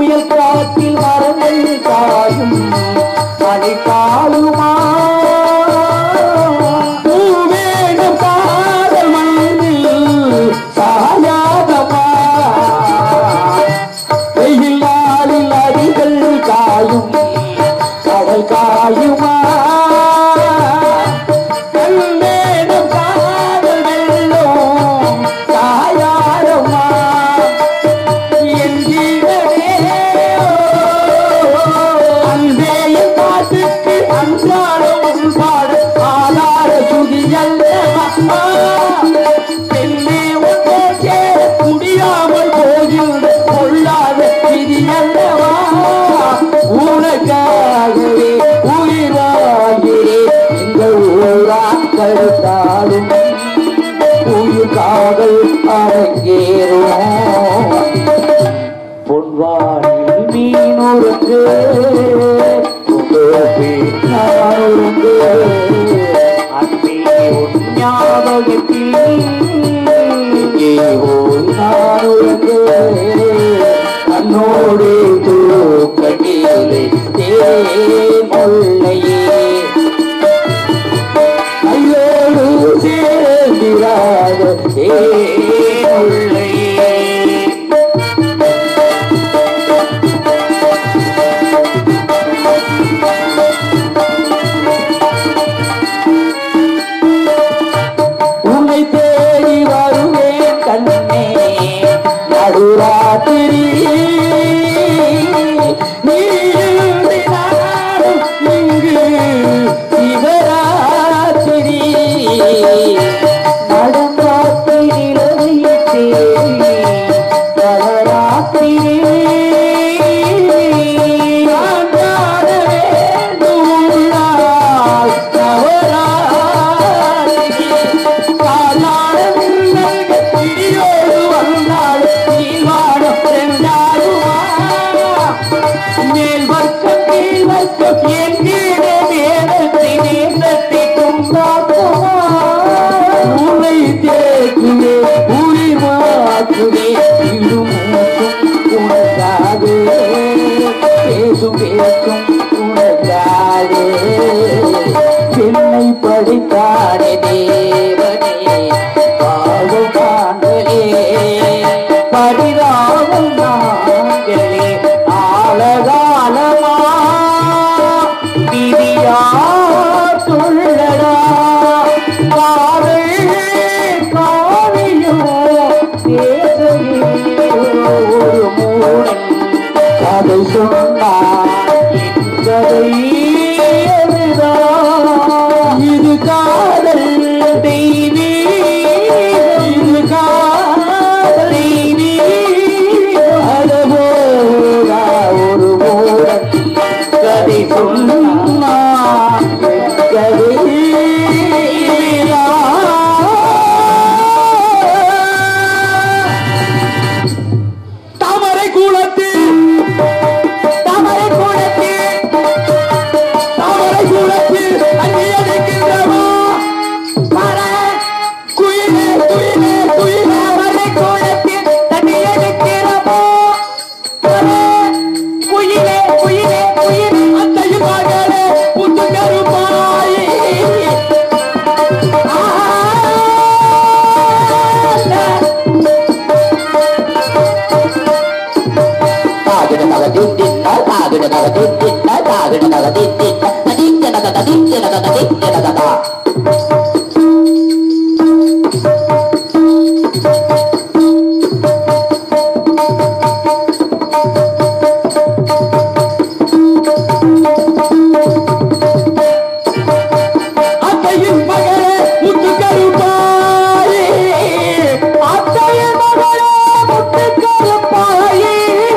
புயல் காற்றில் மரங்கள் காயும் மழை காயுமா பூவேடும் காதல் மண்ணில் சாயாதமா வெயில் நாளில் அடிகள் காயும் கடல் காயுமா கண்ணேடும் காதல் வெள்ளம் சாயாதமா என் ஜீவனே அன்பே என் பாட்டுக்கு அன்றாடம் உன் பாடு ஆதார சுதி அல்லவா பெண்ணே ஒன்றே சேர முடியாமல் போகின்ற கொள்ளாத விதி அல்லவா உனக்காகவே உயிர் வாழ்கிறேன் எங்கள் ஊரா கருத்தாலும் உயிர் காவல் அரங்கேறும் பொன்வானில் மீனுருக்கு நானுருக்கு அன்பே உன் ஞாபகத்தில் இங்கே ஓர் நானுருக்கு தன்னோடு தூக்கட்டிலே தேமுல்லையே ஐயோடு சேர்ந்திராத தேமுல்லையே உன்னை தேடி வருவேன் கண்ணே நடுராத்திரி நீண்டி நாடும் இங்கு சிவராத்திரி நடந்தாத்தி நிலவையை தேடி நவராத்திரி நான் காண வேண்டும் நாள் நவராத்திரி காலாட மின்னல்கள் பிடியோடு வந்தாள் நீவாடம் ரெண்டாகுமா மேல் வர்க்கம் கீழ் வர்க்கம் என் கீழே வேடத்தை நேசத்தை கொண்டாக்குமா உன்னை தேக்குவே உயிர் மாற்றுவே இடும் உனக்காக பேசும் பேசும் உனக்காக என்னை படித்தானே தேவனே பாவம் நாங்களே பரிதாபம் நாங்களே ஆழகாலமா விதியா சொல்லடா காதல் காவியம் பேசவே ஒரு மூடன் கதை சொன்னான் கதை அதுதான். இது காதல் தெய்வீ இது காதல் தெய்வீ அதுபோதா ஒரு மூடன் கதை சொன்னான் கதை தாமரை கூலத்தில் தாமரை கூலத்தில் தாமரை கூலத்தில் அங்கே அடைக்கின்றவா மர குயிலே குயிலே குயிலே தாமரை கூலத்தில் தண்ணி அடைக்கிறவா மர குயிலே குயிலே குயிலே அத்தையும் மகளே புத்து கருப்பாயே அத்தையின் மகளே முத்து கருப்பாயே அத்தையின் மகளே முத்து கருப்பாயே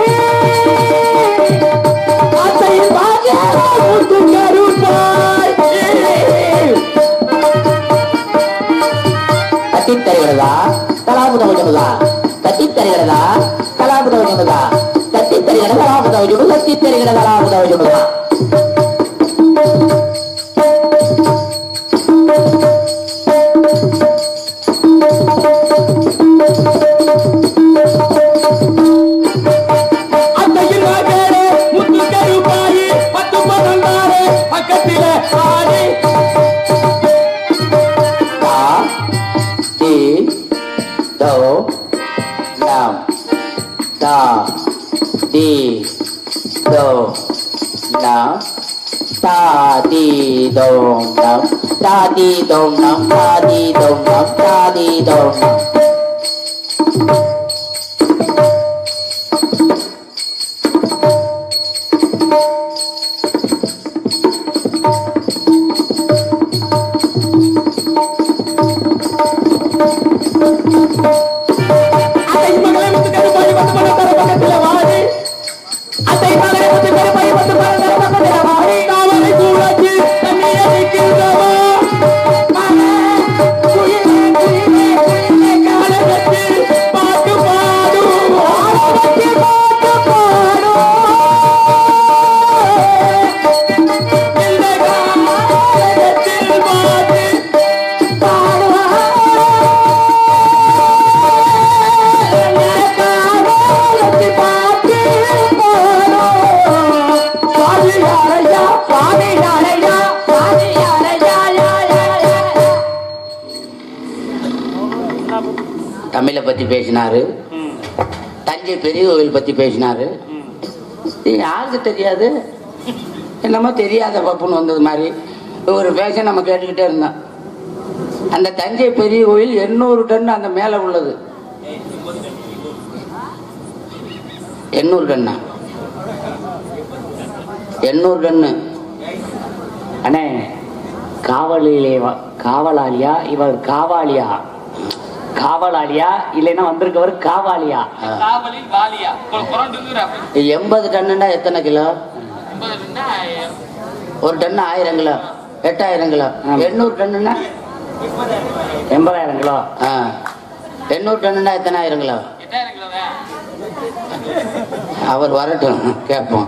அத்தையின் மகளே முத்து கருப்பாயே தட்டித்தருகிறதா கலாபுத உஜமுதா தட்டித்தருகிறதா கலாபுத உஜமுதா தட்டித்தருகிற கலாபுத உஜுடு தட்டித்தருகிற கலாபுத உஜமுதா அத்தையின் மகளே nam ta di do nam ta di dong nam ta di dong nam ta di dong nam ta di dong nam அத்தை மகளே முத்துக்கரு பாய் வந்து மனத்தர பக்கத்துல வாடி அத்தை மகளே முத்துக்கரு பாய் வந்து மனத்தர பக்கத்துல வாடி காவலை சூழச்சு தண்ணியை வைக்கின்றவா மகே, குயிலே, குயிலே, குயிலே, காலை கட்டி பாட்டு பாடும் ஆளை வச்சு பாட்டு பாடும் இல்லை காலகத்தில் பாட்டு பாடுவா தமிழை பத்தி பேசினாரு தஞ்சை பெரிய கோவில் பத்தி பேசினாரு இது யாருக்கு தெரியாது என்னமோ தெரியாத பப்புன்னு வந்தது மாதிரி ஒரு பேச நம்ம கேட்டுக்கிட்டே இருந்தோம் அந்த தஞ்சை பெரிய கோயில் எண்ணூறு டன் அந்த மேல உள்ளது எண்ணூறு டன்னா எண்ணூறு டன்னு அண்ணே காவலிலே வ- காவலாளியா இவர் காவாலியா காவலாளியா இல்லைன்னா வந்திருக்கவர் காவாலியா காவலில் வாலியா ஒரு புரண்டுங்கிற அப்படி எண்பது டன்னுண்டா எத்தனை கிலோ ஐம்பது ரெண்டா ஒரு டன் ஆயிரம் கிலோ எட்டாயிரம் கிலோ ஆமா. எண்ணூறு டன்னுன்னா எண்பதாயிரம் கிலோ ஆ எண்ணூறு டன்னுன்னா எத்தனை ஆயிரம் கிலோ எட்டாயிரம் கிலோ தான் அவர் வரட்டும் கேட்போம்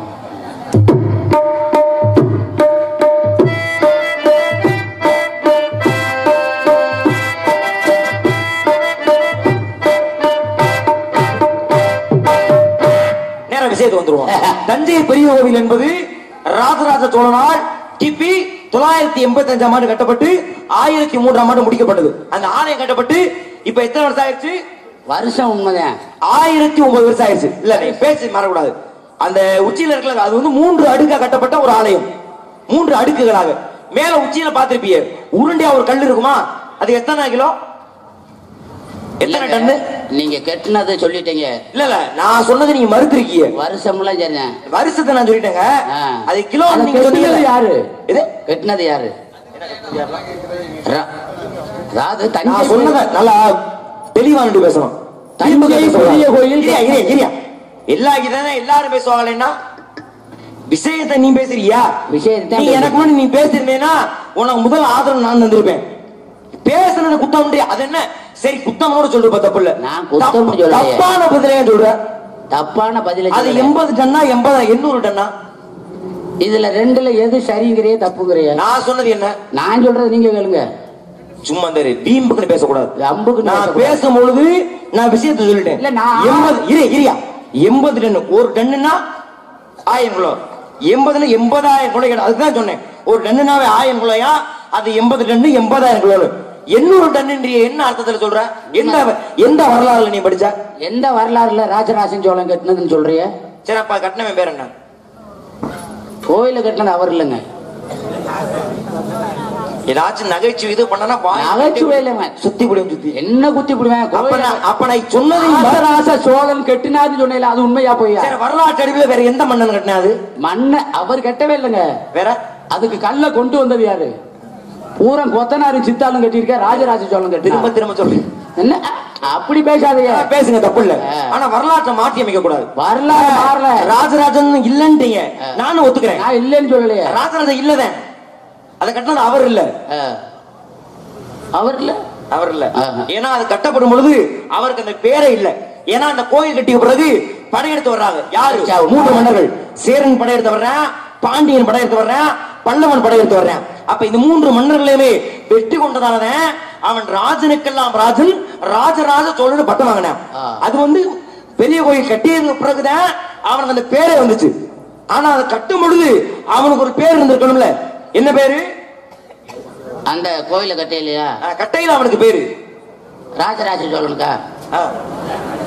நேர விஷயத்துக்கு வந்துருவோம் தஞ்சை பெரிய கோவில் என்பது ராஜராஜ சோழனால் கிபி தொள்ளாயிரத்தி எண்பத்தி அஞ்சாம் ஆண்டு கட்டப்பட்டு ஆயிரத்தி மூன்றாம் ஆண்டு முடிக்கப்பட்டது அந்த ஆலயம் கட்டப்பட்டு இப்ப எத்தனை வருஷம் ஆயிடுச்சு வருஷம் உண்மைதான் ஆயிரத்தி ஒன்பது வருஷம் ஆயிடுச்சு இல்ல நீ பேசி மறக்கூடாது அந்த உச்சியில இருக்கல அது வந்து மூன்று அடுக்கா கட்டப்பட்ட ஒரு ஆலயம் மூன்று அடுக்குகளாக மேல உச்சியில பாத்திருப்பீங்க உருண்டையா ஒரு கல் இருக்குமா அது எத்தனை கிலோ எத்தனை டன்னு நீங்க கெட்டினது சொல்லிட்டீங்க இல்ல இல்ல நான் சொன்னது நீங்க மறுத்திருக்கீங்க வருஷம்லாம் சரிதான் வருஷத்தை நான் சொல்லிட்டேங்க ஆ. அது கிலோ அதை நீங்க கெட்டினது சொன்னீங்க யாரு? இது கெட்டினது யாரு ரா- அதாவது நான் தஞ்சை சொன்னத நல்லா தெளிவா நின்று பேசணும் தஞ்சை பெரிய கோயில் இரியா, இரியா, இரியா. எல்லா இதானே எல்லாரும் பேசுவாங்களேன்னா விஷயத்தை நீ பேசுறியா விஷயத்தை நீ பேசுறேன். எனக்கு முன்னாடி நீ பேசிருந்தேன்னா உனக்கு முதல் ஆதரவு நான் தந்திருப்பேன் பேசுனது குத்தம் உண்டு. அது என்ன சரி குத்தமோட சொல்லுப்பா தப்பு இல்ல நான் குத்தம்னு தப்பு- சொல்லலையே. தப்பான பதிலே சொல்ற தப்பான பதில அது சொல்லல. எண்பது டன்னா எண்பது எண்ணூறு டன்னா இதுல ரெண்டுல எது சரிங்கிறிய தப்புங்கிறிய நான் சொன்னது என்ன நான் சொல்றது நீங்க கேளுங்க சும்மா இந்த வீம்புக்குன்னு பேசக்கூடாது அம்புக்கு நான் பேசக்கூடாது. பேசும் பொழுது நான் விஷயத்தை சொல்லிட்டேன் இல்ல, நான் எண்பது இரு இரியா எண்பது டன் ஒரு டன்னுனா ஆயிரம் கிலோ எண்பதுல எண்பதாயிரம் கிலோ கிடையாது. அதுதான் சொன்னேன் ஒரு டன்னுனாவே ஆயிரம் கிலோயா அது எண்பது டன்னு எண்பதாயிரம் கிலோ எண்ணூறு டன்னுன்றிய என்ன அர்த்தத்துல சொல்ற எந்த எந்த வரலாறுல நீ படிச்ச எந்த வரலாறுல ராஜராஜன் சோழன் கட்டினதுன்னு சொல்றிய சரி அப்ப கட்டினவன் பேர் என்ன கோயில கட்டினது அவர் இல்லைங்க ஏதாச்சும் நகைச்சுவை இது பண்ணனா வாய் நகைச்சுவை இல்லைங்க. சுத்தி புடியும் சுத்தி என்ன குத்தி போடுவேன் அப்ப நான் அப்ப நான் சொன்னது நீ மற- ராஜராஜ சோழன் கட்டினாது சொன்னேன் அது உண்மையா போய் சரி வரலாற்று அடிவில் வேற எந்த மன்னன் கட்டினாது மண்ண அவர் கட்டவே இல்லைங்க வேற அதுக்கு கல்ல கொண்டு வந்தது யாரு பூரம் கொத்தனாரு சித்தாலும் கட்டியிருக்க ராஜராஜ சோழன் திரும்ப கட்டினா திரும்ப சொல்லு என்ன அப்படி பேசாதீங்க ஆ, பேசுங்க தப்பு இல்ல ஆ. ஆனா வரலாற்றை மாற்றி அமைக்க கூடாது வரலாறு மாறல ராஜராஜன் இல்லன்றீங்க நானும் ஒத்துக்கிறேன் நான் இல்லைன்னு சொல்லலையே ராஜராஜன் இல்லதான் அதை கட்டினது அவர் இல்ல ஆ. அவர் இல்ல அவர் இல்ல ஆஹா. ஏன்னா அது கட்டப்படும் பொழுது அவருக்கு அந்த பேரே இல்ல ஏன்னா அந்த கோயில் கட்டிய பிறகு படையெடுத்து வர்றாங்க யாரு சரி. மூன்று மன்னர்கள் சேரன் படையெடுத்து வர்றேன் பாண்டியன் படையெடுத்து வர்றேன் பல்லவன் படையெடுத்து வர்றேன் அப்ப இந்த மூன்று மன்னர்களையுமே வெற்றி கொண்டதானதான் அவன் ராஜனுக்கெல்லாம் ராஜன் ராஜராஜ சோழன் பட்டம் வாங்கினான் ஆ. அது வந்து பெரிய கோயில் கட்டியதுக்கு பிறகுதான் அவனுக்கு அந்த பேரே வந்துச்சு ஆனா அதை கட்டும் பொழுது அவனுக்கு ஒரு பேர் இருந்திருக்கணும்ல என்ன பேரு அந்த கோயில கட்டையிலையா ஆ, கட்டையில அவனுக்கு பேரு ராஜராஜ சோழனுக்கா ஆ.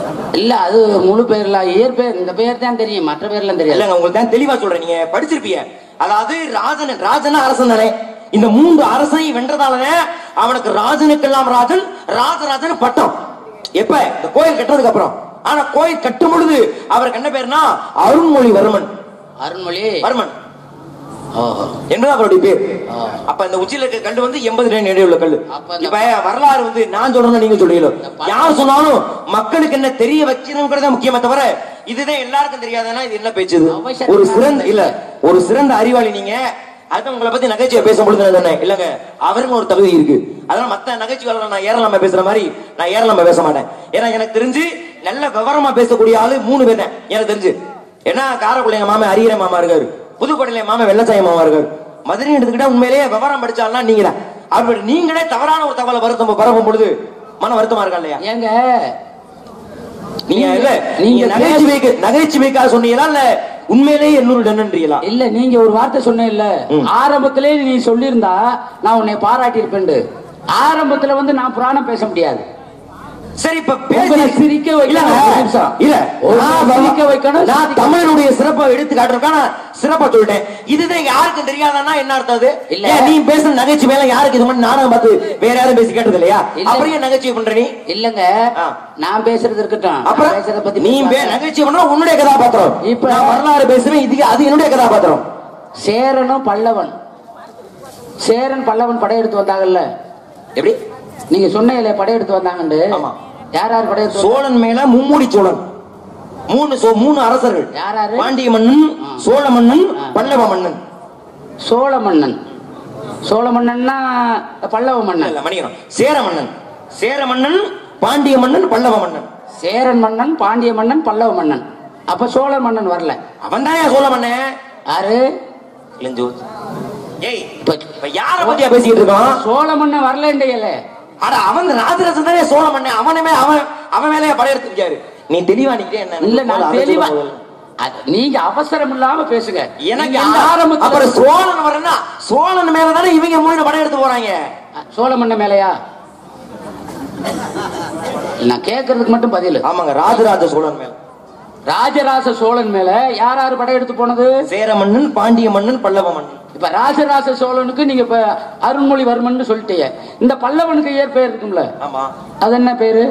இல்ல அது முழு பேர்ல இயற்பெயர் இந்த பெயர் தான் தெரியும் மற்ற பேர்லாம் தெரியாது இல்லங்க உங்களுக்கு தான் தெளிவா சொல்றேன் நீங்க படிச்சிருப்பீங்க அதாவது ராஜன் ராஜன் அரசன் தானே இந்த மூன்று அரசையும் வென்றதாலனே அவனுக்கு ராஜனுக்கெல்லாம் ராஜன் ராஜராஜன் பட்டம் எப்ப இந்த கோயில் கட்டுறதுக்கு அப்புறம் ஆனா கோயில் கட்டும் பொழுது அவருக்கு என்ன பேருனா அருண்மொழிவர்மன் அருண்மொழி வர்மன் ஓஹோ என்பது அவருடைய பேர் ஆ. அப்ப இந்த உச்சியில இருக்க கல்லு வந்து எண்பது ரூபாய் நிறைய உள்ள கல்லு அப்ப இந்த- இப்ப வரலாறு வந்து நான் சொல்றேன் நீங்க சொல்றீங்களோ யார் சொன்னாலும் மக்களுக்கு என்ன தெரிய வைக்கணுங்கிறத முக்கியமே தவிர இதுதான் எல்லாருக்கும் தெரியாதுன்னா இது என்ன பேச்சு இது? அவசரம் ஒரு சிறந்த இல்ல ஒரு சிறந்த அறிவாளி நீங்க அது உங்களை பத்தி நகைச்சுவை பேசும்பொழுது நான் சொன்னேன் இல்லங்க அவருங்க ஒரு தகுதி இருக்கு அதனால மத்த நகைச்சுவை நான் ஏறலாம பேசுற மாதிரி நான் ஏறலாம பேச மாட்டேன் ஏன்னா எனக்கு தெரிஞ்சு நல்ல விவரமா பேசக்கூடிய ஆளு மூணு பேர் தான் எனக்கு தெரிஞ்சு ஏன்னா காரைக்குள்ள எங்க மாமா அரியர மாமா இருக்காரு புதுக்கோட்டையில என் மாமா வெள்ளச்சாய மாமா இருக்காரு மதுரை எடுத்துக்கிட்டா உண்மையிலேயே விவரம் படிச்சாலும் நீங்க தான் அப்படி நீங்களே தவறான ஒரு தகவலை வருத்தம் பரப்பும் பொழுது மன வருத்தமா இருக்கா இல்லையா ஏங்க நீங்க இல்ல நீங்க நீங்க நகைச்சுவைக்கு நகைச்சுவைக்காக சொன்னீங்களா இல்ல உண்மையிலேயே எண்ணூறு டன்ன்றீங்களா இல்ல நீங்க ஒரு வார்த்தை சொன்ன இல்ல ஆரம்பத்திலே நீ சொல்லியிருந்தா நான் உன்னை பாராட்டி இருப்பேன் ஆரம்பத்துல வந்து நான் புராணம் பேச முடியாது சரி இப்ப உங்களை பேசி சிரிக்க வைக்கணும் இல்ல, ஒரு நிமிஷம். இல்ல ஒரு நான் சிரிக்க வைக்கணும், நான் சிரிக்க தமிழனுடைய சிறப்பை எடுத்து காட்டுறதுக்காக நான் சிறப்பா சொல்லிட்டேன் இதுதான் யாருக்கும் தெரியாதான்னா என்ன அர்த்தம் அது இல்ல. ஏன் நீ பேசுற நகைச்சுவை எல்லாம் யாருக்கு இது மாதிரி நாடகம் பார்த்து வேற யாரும் பேசி கேட்டது இல்லையா இல்ல. அப்புறம் ஏன் நகைச்சுவை பண்ற நீ இல்லங்க ஆ. நான் பேசுறது இருக்கட்டும் நான் அப்புறம் பேசுறத பத்தி நீ பே- பேசலாம். நகைச்சுவை பண்ணா உன்னுடைய கதாபாத்திரம் இப்ப- இப்ப நான் வரலாறு பேசுறேன் இதுக்கு அது என்னுடைய கதாபாத்திரம் சேரனும் பல்லவன் சேரன் பல்லவன் படையெடுத்து வந்தாங்கல்ல எப்படி நீங்க சொன்னீங்களே படையெடுத்து வந்தாங்கன்னு ஆமா. யார் யார் படையெடுத்து வந்தாங்க? சோழன் மேல மும்முடி சோழன் மூணு சோ- மூணு அரசர்கள் யார் யாரு? பாண்டிய மன்னன் சோழ மன்னன் பல்லவ மன்னன் சோழ மன்னன் சோழ மன்னன்னா பல்லவ மன்னன் இல்ல மணிகரம் சேர மன்னன் சேர மன்னன் பாண்டிய மன்னன் பல்லவ மன்னன் சேரன் மன்னன் பாண்டிய மன்னன் பல்லவ மன்னன் அப்ப சோழ மன்னன் வரல அவன் தான் சோழ மன்னன் யாரு இளஞ்சூர் ஏய் இப்ப இப்ப யார பத்தியா பேசிக்கிட்டு இருக்கோம் சோழ மன்னன் வரலன்றீங்களே அட அவன் ராஜராஜன் தானே சோழ மன்னன் அவனுமே அவன் அவன் மேலே படையெடுத்துருக்காரு நீ தெளிவா நிக்கிட்டே என்ன இல்ல நான் அதை தெளிவா சொல்ல முதல்ல. அது நீங்க அவசரம் இல்லாம பேசுங்க எனக்கு நீங்க என்ன ஆரம்பத்துல- அப்புறம் சோழன் வரனா சோழன் மேல தானே இவங்க மூணு படையெடுத்து போறாங்க சோழ மன்னன் மேலையா நான் கேட்கறதுக்கு மட்டும் பதில் ஆமாங்க ராஜராஜ சோழன் மேல ராஜராஜ சோழன் மேல யார் யார் படையெடுத்து போனது சேர மன்னன் பாண்டிய மன்னன் பல்லவ மன்னன் இப்ப ராஜராஜ சோழனுக்கு நீங்க இப்ப அருண்மொழிவர்மன் சொல்லிட்டீங்க இந்த பல்லவனுக்கு இயற்பெயர் இருக்கும்ல ஆமா அது என்ன பேரு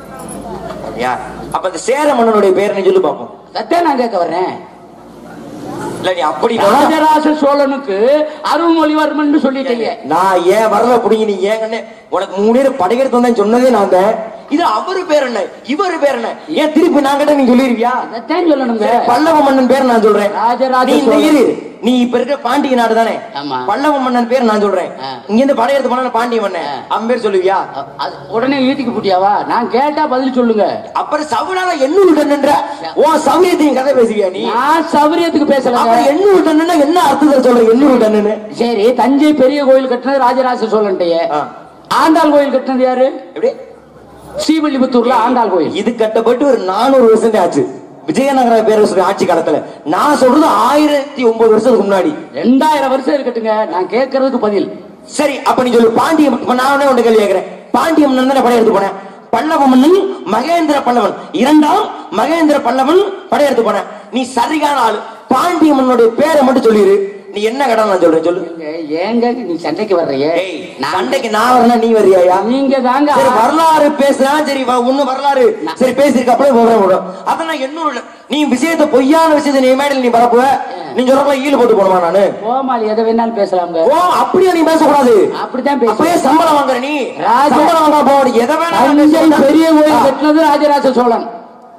யார் அப்ப இந்த சேர மன்னனுடைய பேர் நீ சொல்லி பாப்போம் அதான் நான் கேட்க வர்றேன் இல்ல நீ அப்படி சொன்னா- ராஜராஜ சோழனுக்கு அருண்மொழிவர்மன் சொல்லிட்டீங்க நான் ஏன் வரல புடிங்க நீ ஏன் கண்ணே உனக்கு மூணு பேர் படையெடுத்து வந்தேன்னு சொன்னதே நான் தான் இது அவரு பேர் என்ன இவரு பேர் என்ன ஏன் திருப்பி நான் கிட்ட நீ சொல்லிருவியா அதான் சொல்லணுங்க சரி, பல்லவ மன்னன் பேர் நான் சொல்றேன் ராஜராஜ நீ இந்த சோழன். இரு நீ இப்ப இருக்க பாண்டிய நாடு தானே ஆமா. பல்லவ மன்னன் பேர் நான் சொல்றேன் ஆ. இங்க இருந்து படையெடுத்து போனா பாண்டிய மன்னன் ஆ. அவன் பேர் சொல்லுவியா அது உடனே ஈட்டிக்கு போட்டியாவா நான் கேட்டா பதில் சொல்லுங்க அப்புறம் சவுனால எண்ணூறு டன்னுன்ற உன் சௌரியத்தையும் கதை பேசுவியா நீ நான் சௌரியத்துக்கு பேசலங்க அப்புறம் எண்ணூறு டன்னுன்னா என்ன அர்த்தத்தை சொல்ற எண்ணூறு டன்னுன்னு சரி தஞ்சை பெரிய கோயில் கட்டினது ராஜராஜ சோழன்டைய ஆ. ஆண்டாள் கோயில் கட்டினது யாரு எப்படி ஸ்ரீவில்லிபுத்தூர்ல ஆண்டாள் கோயில் இது கட்டப்பட்டு ஒரு நானூறு வருஷம் தான் ஆச்சு விஜயநகர பேரரசு ஆட்சி காலத்துல நான் சொல்றது ஆயிரத்தி ஒன்பது வருஷத்துக்கு முன்னாடி ரெண்டாயிரம் வருஷம் இருக்கட்டுங்க நான் கேட்கறதுக்கு பதில் சரி அப்ப நீ சொல்லு பாண்டிய இப்ப நானே ஒன்று கேள்வி கேட்கிறேன் பாண்டிய மன்னன் தானே படையெடுத்து போனேன் பல்லவ மன்னன் மகேந்திர பல்லவன் இரண்டாம் மகேந்திர பல்லவன் படையெடுத்து போனேன் நீ சரியான ஆளு பாண்டிய மன்னனுடைய பேரை மட்டும் சொல்லிடு நீ என்ன கடன் நான் சொல்றேன் சொல்லு ஏங்க, ஏங்க நீ சண்டைக்கு வர்றீங்க ஏய் நான் சண்டைக்கு நான் வரணும் நீ வரியாயா நீங்க தாங்க சரி வரலாறு பேசுனா சரி வா, உன்னு வரலாறு சரி பேசிருக்க அப்படியே விவரம் விடும் அதான் எண்ணூறு நீ விஷயத்த பொய்யான விஷயத்தை நீ மேடையில் நீ பரப்புவ நீ சொல்றப்ப ஈடு போட்டு போடுமா நானு கோமாளி எதை வேணாலும் பேசலாங்க ஓ அப்படியே நீ பேசக்கூடாது அப்படித்தான் அப்பயே பேசுறேன் சம்பளம் வாங்குற நீ ராஜா- சம்பளம் வாங்க போட எதை வேணாலும் தஞ்சை பேசு. பெரிய கோயில் ஆ, கட்டினது ராஜராஜ சோழன்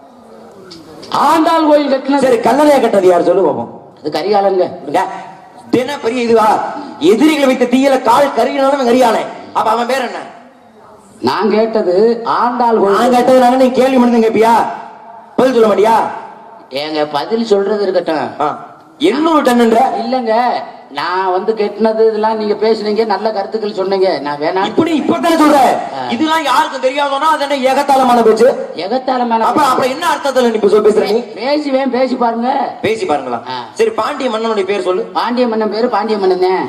ஆண்டாள் கோயில் கட்டினது சரி கல்லணையா கட்டது யார் சொல்லு பாப்போம் அது கரிகாலங்க இங்க, தின பெரிய இதுவா எதிரிகளை வைத்த தீயில கால் கருகினாலும் கரியானே அப்ப அவன் பேர் என்ன நான் கேட்டது ஆண்டாள் நான் கோயில் கேட்டதுனால நீ கேள்வி மட்டும் கேப்பியா பதில் சொல்ல மாட்டியா ஏங்க பதில் சொல்றது இருக்கட்டும் ஆ, எண்ணூறு டன்னுன்ற இல்லங்க நான் வந்து கெட்டினது இதெல்லாம் நீங்க பேசுனீங்க நல்ல கருத்துக்கள் சொன்னீங்க நான் வேணா இப்படி இப்பதானே சொல்ற இதெல்லாம் யாருக்கும் தெரியாதோன்னா அது என்ன ஏகத்தாளமான பேச்சு எகத்தாலமான அப்புறம் அப்புறம் என்ன அர்த்தத்துல நீ இப்ப சொல் பேசுற நீ பேசுவேன் பேசி பாருங்க பேசி பாருங்களா ஆ. சரி பாண்டிய மன்னனுடைய பேர் சொல்லு பாண்டிய மன்னன் பேரு பாண்டிய மன்னன் தான்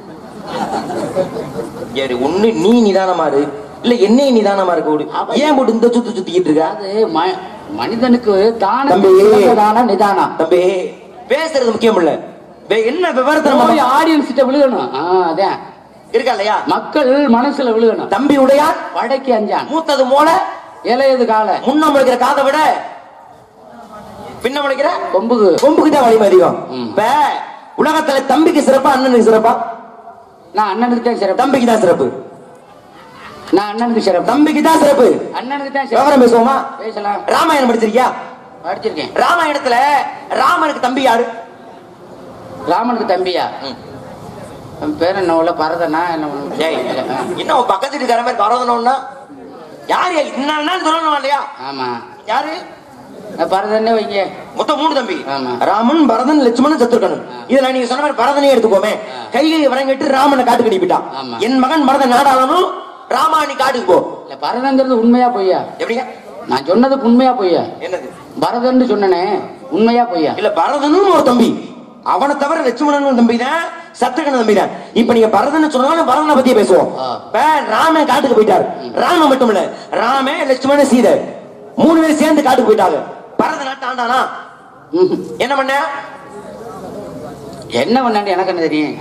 சரி ஒண்ணு நீ நிதானமா இரு இல்ல என்னைய நிதானமா இருக்க விடு அப்ப- ஏன் போட்டு இந்த சுத்து சுத்திக்கிட்டு இருக்க அது ம- மனிதனுக்கு தான தம்பி. தான நிதானம் தம்பி பேசுறது முக்கியம் இல்ல வே- என்ன விவரத்தை போய் நம்ம ஆடியன்ஸ் கிட்ட விழுகணும் ஆ, அதான் இருக்கா இல்லையா மக்கள் மனசுல விழுகணும் தம்பி உடையார் வடக்கு அஞ்சான் மூத்தது மோள இளையது காலை முன்ன முளைக்கிற காதை விட பின்ன முளைக்கிற கொம்புக்கு கொம்புக்கு தான் வலிமை அதிகம் ம். இப்ப உலகத்துல தம்பிக்கு சிறப்பா அண்ணனுக்கு சிறப்பா நான் அண்ணனுக்கு தான் சிறப்பு தம்பிக்கு தான் சிறப்பு நான் அண்ணனுக்கு சிறப்பு தம்பிக்கு தான் சிறப்பு அண்ணனுக்கு தான் சிறப்பு விவரம் பேசுவோமா பேசலாம் ராமாயணம் படிச்சிருக்கியா படிச்சிருக்கேன் ராமாயணத்துல ராமனுக்கு தம்பி யாரு ராமனுக்கு தம்பியா அவன் பேர் என்ன உள்ள பரதனா என்ன ஏய், ஆ. என்ன உன் பக்கத்து வீட்டுக்கார மாதிரி பரதணும்னா யாரு என்ன சொல்லணும் இல்லையா ஆமா யாரு நான் பரதன்னே வைங்க மொத்தம் மூணு தம்பி ஆமா. ராமன் பரதன் லட்சுமணன் சத்ருகனன் இதுல நீங்க சொன்ன மாதிரி பரதனே எடுத்துக்கோமே கைகை வரங்கிட்டு ராமனை காட்டுக்கு அனுப்பிட்டான் ஆமா. என் மகன் பரதன் நாடாளனும் ராமா நீ காட்டுக்கு போ இல்ல பரதங்கிறது உண்மையா பொய்யா எப்படிங்க நான் சொன்னதுக்கு உண்மையா பொய்யா என்னது பரதன்னு சொன்னனே உண்மையா பொய்யா இல்ல பரதனும் ஒரு தம்பி அவனை தவிர லட்சுமணன் தம்பி தான் சத்ருகன் தம்பி தான் இப்ப நீங்க பரதன் சொன்னாலும் பரதனை பத்தி பேசுவோம் ஆ. இப்ப ராமன் காட்டுக்கு போயிட்டாரு ராமன் மட்டும் இல்ல ராமே லட்சுமணன் சீதை மூணு பேரும் சேர்ந்து காட்டுக்கு போயிட்டாங்க பரத நாட்டு ஆண்டானா ம்ஹும். என்ன பண்ண என்ன பண்ணாண்டு எனக்கு என்ன தெரியும்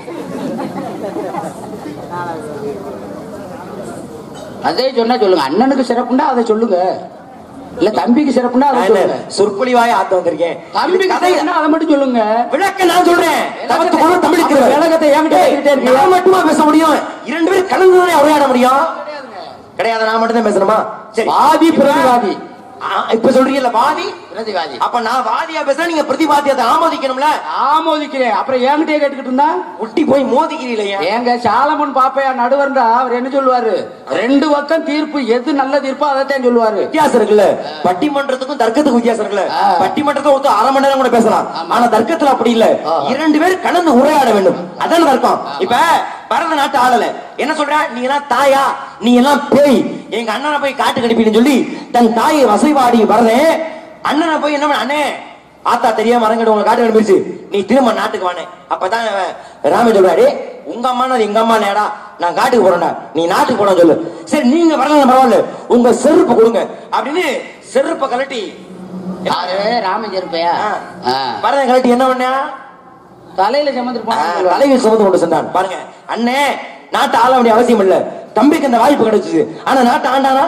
அதே சொன்னா சொல்லுங்க அண்ணனுக்கு சிறப்புண்டா அதை சொல்லுங்க இல்ல தம்பிக்கு சிறப்புண்டா அதை நான் சொல்லுங்க என்ன சொற்பொழிவாய ஆத்த வந்திருக்கேன் தம்பிக்கு இது கதை சிறப்புண்டா அதை மட்டும் சொல்லுங்க விளக்க நான் சொல்றேன் தவத்துக்குள்ள தமிழ் அப்ப விளக்கத்தை என்கிட்ட ஏய், கேட்டுட்டே இருக்கியா? நான் மட்டுமா பேச முடியும் இரண்டு பேரும் கலந்துதானே உரையாட முடியும் கிடையாது நான் மட்டும் தான் பேசணுமா சரி வாதி பிரதிவாதி ஆ, இப்ப சொல்றீங்கல்ல வாதி பிரதிவாதி அப்ப நான் வாதியா பேசுறேன் நீங்க பிரதிவாதியத்தை ஆமோதிக்கணும்ல ஆமோதிக்கிறேன் அப்புறம் என்கிட்டயே கேட்டுக்கிட்டு இருந்தா ஒட்டி போய் மோதிக்கிறீங்களே ஏங்க சாலமன் பாப்பையா நடுவர்ன்றா அவர் என்ன சொல்லுவாரு ரெண்டு பக்கம் தீர்ப்பு எது நல்ல தீர்ப்போ அதைத்தான் சொல்லுவாரு வித்தியாசம் இருக்குல்ல பட்டிமன்றத்துக்கும் தர்க்கத்துக்கும் வித்தியாசம் இருக்குல்ல ஆ. பட்டிமன்றத்தை ஒருத்தர் அரை மணி நேரம் கூட பேசலாம் ஆமா. ஆனா தர்க்கத்துல அப்படி இல்ல ஆ. இரண்டு பேர் கலந்து உரையாட வேண்டும் அதான் தர்க்கம் இப்ப பரத நாட்டு ஆளல என்ன சொல்ற நீ எல்லாம் தாயா நீ எல்லாம் பேய் எங்க அண்ணனை போய் காட்டு கடிப்பின்னு சொல்லி தன் தாயை வசைவாடி பரதே அண்ணனை போய் என்ன பண்ண, அண்ணே ஆத்தா தெரியாம அரங்கடு உங்களை காட்டு அனுப்பிடுச்சு நீ திரும்ப நாட்டுக்கு வானே அப்பதான் அவன் ராமன் சொல்றாரு உங்க அம்மா எங்க அம்மா நேடா நான் காட்டுக்கு போறேன்டா நீ நாட்டுக்கு போன சொல்லு சரி நீங்க வரல பரவாயில்ல உங்க செருப்பு கொடுங்க அப்படின்னு செருப்பை கலட்டி யாரு ராமன் செருப்பையா ஆ. பரதன் கலட்டி என்ன பண்ணா தலையில சுமந்துட்டு ஆ, போனா தலையில் சுமந்து கொண்டு சென்றான் பாருங்க அண்ணே நாட்டை ஆள வேண்டிய அவசியம் இல்ல தம்பிக்கு அந்த வாய்ப்பு கிடைச்சது ஆனா நாட்டை ஆண்டானா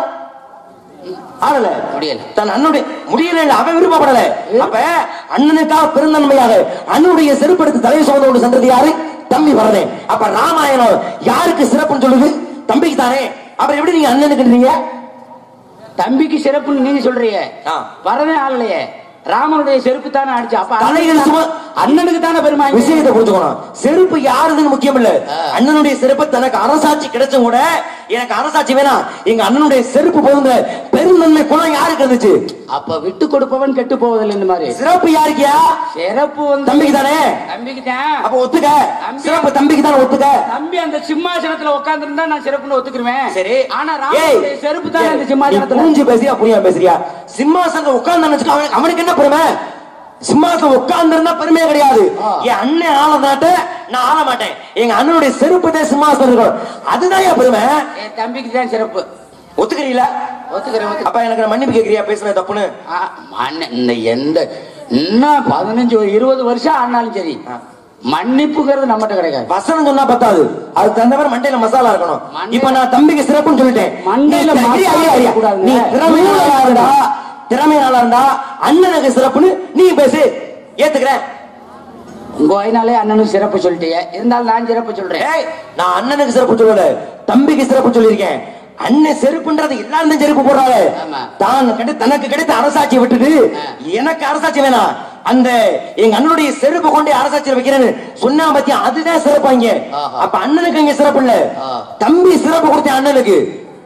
ஆளல முடியல. தன் அண்ணனுடைய முடியல இல்ல அவன் விருப்பப்படல அப்ப அண்ணனுக்காக பெருந்தன்மையாக அண்ணனுடைய செருப்படுத்து தலையை சுமந்து கொண்டு சென்றது யாரு தம்பி வரதே அப்ப ராமாயணம் யாருக்கு சிறப்புன்னு சொல்லுது தம்பிக்கு தானே அப்புறம் எப்படி நீங்க அண்ணனுக்குன்றீங்க தம்பிக்கு சிறப்புன்னு நீங்க சொல்றீங்க ஆ. வரவே ஆளலையே ராமனுடைய செருப்பு தானே அடிச்சு அப்ப தலையில் சும- அண்ணனுக்கு தானே பெருமை விஷயத்தை புரிஞ்சுக்கணும் செருப்பு யாருதுன்னு முக்கியம் இல்ல ஆ. அண்ணனுடைய செருப்பு தனக்கு அரசாட்சி கிடைச்சும் கூட எனக்கு அரசாட்சி வேணாம் எங்க அண்ணனுடைய செருப்பு போதுங்க பெருந்தன்மை குணம் யாருக்கு இருந்துச்சு அப்ப விட்டு கொடுப்பவன் கெட்டு போவதில்லை இந்த மாதிரி சிறப்பு யாருக்கியா சிறப்பு வந்து தம்பிக்கு தானே தம்பிக்கு தான் அப்ப ஒத்துக்க தம்பி. சிறப்பு தம்பிக்கு தானே ஒத்துக்க தம்பி அந்த சிம்மாசனத்துல உட்கார்ந்து இருந்தா நான் சிறப்புன்னு ஒத்துக்குருவேன் சரி ஆனா ஏய், ராமனுடைய செருப்பு தானே அந்த நீ சிம்மாசனத்துல புரிஞ்சு பேசுறியா புரியாம பேசுறியா சிம்மாசனத்துல உட்கார்ந்து நினைச்சுக்க அவனுக்கு அவனுக்கு என்ன பெருமை சிம்மாசனம் உட்கார்ந்து இருந்தா பெருமையே கிடையாது ஆ. என் அண்ணன் ஆளதாட்ட நான் ஆள மாட்டேன் எங்க அண்ணனுடைய செருப்பு தான் சிம்மாசனம் இருக்கும் அதுதான் என் பெருமை என் தம்பிக்கு தான் சிறப்பு ஒத்துக்கிறீங்களா ஒத்துக்கிறேன் ஒத்துக்கிறேன். அப்ப எனக்கு நான் மன்னிப்பு கேக்குறியா பேசுனது தப்புன்னு ஆ, மன்ன- இந்த எந்த இன்னும் பதினஞ்சு இருபது வருஷம் ஆனாலும் சரி மன்னிப்புங்கிறது நம்மகிட்ட கிடைக்காது வசனம் சொன்னா பத்தாது அது தகுந்த மாதிரி மண்டையில மசாலா இருக்கணும் மண்டையில- இப்ப நான் தம்பிக்கு சிறப்புன்னு சொல்லிட்டேன் மண்டையில நீ மசாலா ஐயா, ஐயா, இருக்கக்கூடாதுங்க. நீ திறமையாளா இருந்தா திறமையாளா இருந்தா அண்ணனுக்கு சிறப்புன்னு நீ பேசு ஏத்துக்கிறேன் உங்க வயனாலே அண்ணனுக்கு சிறப்பு சொல்லிட்டீங்க இருந்தாலும் நான் சிறப்பு சொல்றேன் ஏய் நான் அண்ணனுக்கு சிறப்பு சொல்லல தம்பிக்கு சிறப்பு சொல்லியிருக்கேன் அண்ணன் செருப்புன்றது எல்லாரும் செருப்பு போடுறாங்க ஆமா. தான் கிடை- தனக்கு கிடைத்த அரசாட்சியை விட்டுட்டு ஆ. எனக்கு அரசாட்சி வேணாம் அந்த எங்க அண்ணனுடைய செருப்பு கொண்டு அரசாட்சியில் வைக்கிறேன்னு சொன்னா பத்தியா அதுதான் சிறப்பு அங்க ஆஹா. அப்ப அண்ணனுக்கு அங்க சிறப்பு இல்ல ஆ. தம்பி சிறப்பு கொடுத்த அண்ணனுக்கு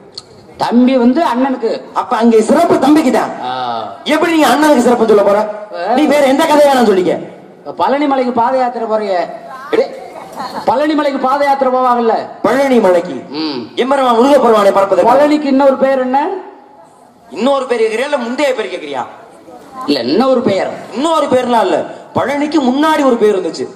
தம்பி வந்து அண்ணனுக்கு அப்ப அங்க சிறப்பு தம்பிக்கு தான் ஆ, எப்படி நீங்க அண்ணனுக்கு சிறப்பு சொல்ல போற நீ வேற எந்த கதையை வேணாம் சொல்லிக்க இப்ப பழனி மலைக்கு பாத யாத்திரை போறீங்க எடே, பழனி மலைக்கு பாத யாத்திரை போவாங்கல்ல பழனி மலைக்கு ம். எம்மரமா முருக பெருமானை பார்ப்பதற்கு பழனிக்கு இன்னொரு பேர் என்ன இன்னொரு பேர் கேக்குறியா இல்ல முந்தைய பேர் கேக்குறியா இல்ல இன்னொரு பெயர் இன்னொரு பேர்லாம் இல்ல பழனிக்கு முன்னாடி ஒரு பேர் இருந்துச்சு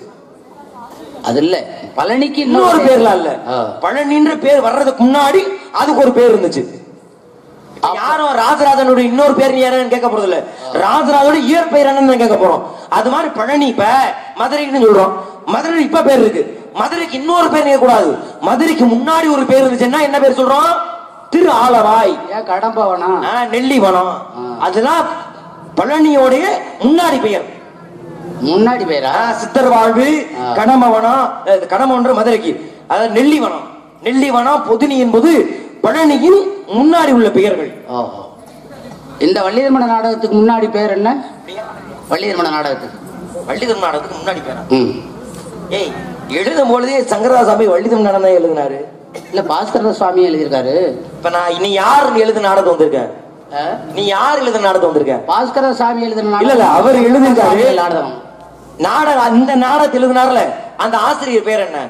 அது இல்ல பழனிக்கு இன்னொரு பேர்லாம் இல்ல ஆ. பழனின்ற பேர் வர்றதுக்கு முன்னாடி அதுக்கு ஒரு பேர் இருந்துச்சு யாரும் ராஜராஜனுடைய இன்னொரு பேர் நீ யாருன்னு கேட்க போறது இல்ல ராஜராஜனோட இயற்பெயர் என்னன்னு கேட்க போறோம் அது மாதிரி பழனி இப்ப மதுரைன்னு சொல்றோம் மதுரை இப்ப பேர் இருக்கு மதுரைக்கு இன்னொரு பேர் நீக்க கூடாது மதுரைக்கு முன்னாடி ஒரு பேர் இருந்துச்சுன்னா என்ன பேர் சொல்றோம் திரு ஆலவாய் ஏன் கடம்பவனா ஆ, நெல்லிவனம் அதெல்லாம் பழனியோடைய முன்னாடி பெயர் முன்னாடி பேரா ஆ, சித்தர் வாழ்வு கடமவனம் அஹ், கடமன்ற மதுரைக்கு அதாவது நெல்லிவனம் நெல்லிவனம் பொதினி என்பது பழனியின் முன்னாடி உள்ள பெயர்கள் ஓஹோ இந்த வள்ளிதர்மன நாடகத்துக்கு முன்னாடி பேர் என்ன வள்ளிதர்மன நாடகத்துக்கு வள்ளிதம் நாடகத்துக்கு முன்னாடி பேரா ம் ஏய் எழுதும் பொழுதே சங்கரதாசாமி வள்ளிதம் நாடகம் தான் எழுதினாரு இல்ல பாஸ்கர சுவாமி எழுதியிருக்காரு இப்ப நான் நீ யார் எழுத நாடகம் வந்திருக்க ஆ? நீ யார் எழுத நாடகம் வந்திருக்க பாஸ்கர சாமி எழுதின இல்ல, இல்ல, அவர் எழுதியிருக்காரு. சாமி நாடகம் நாடகம் இந்த நாடகத்தை எழுதினார்ல அந்த ஆசிரியர் பேர் என்ன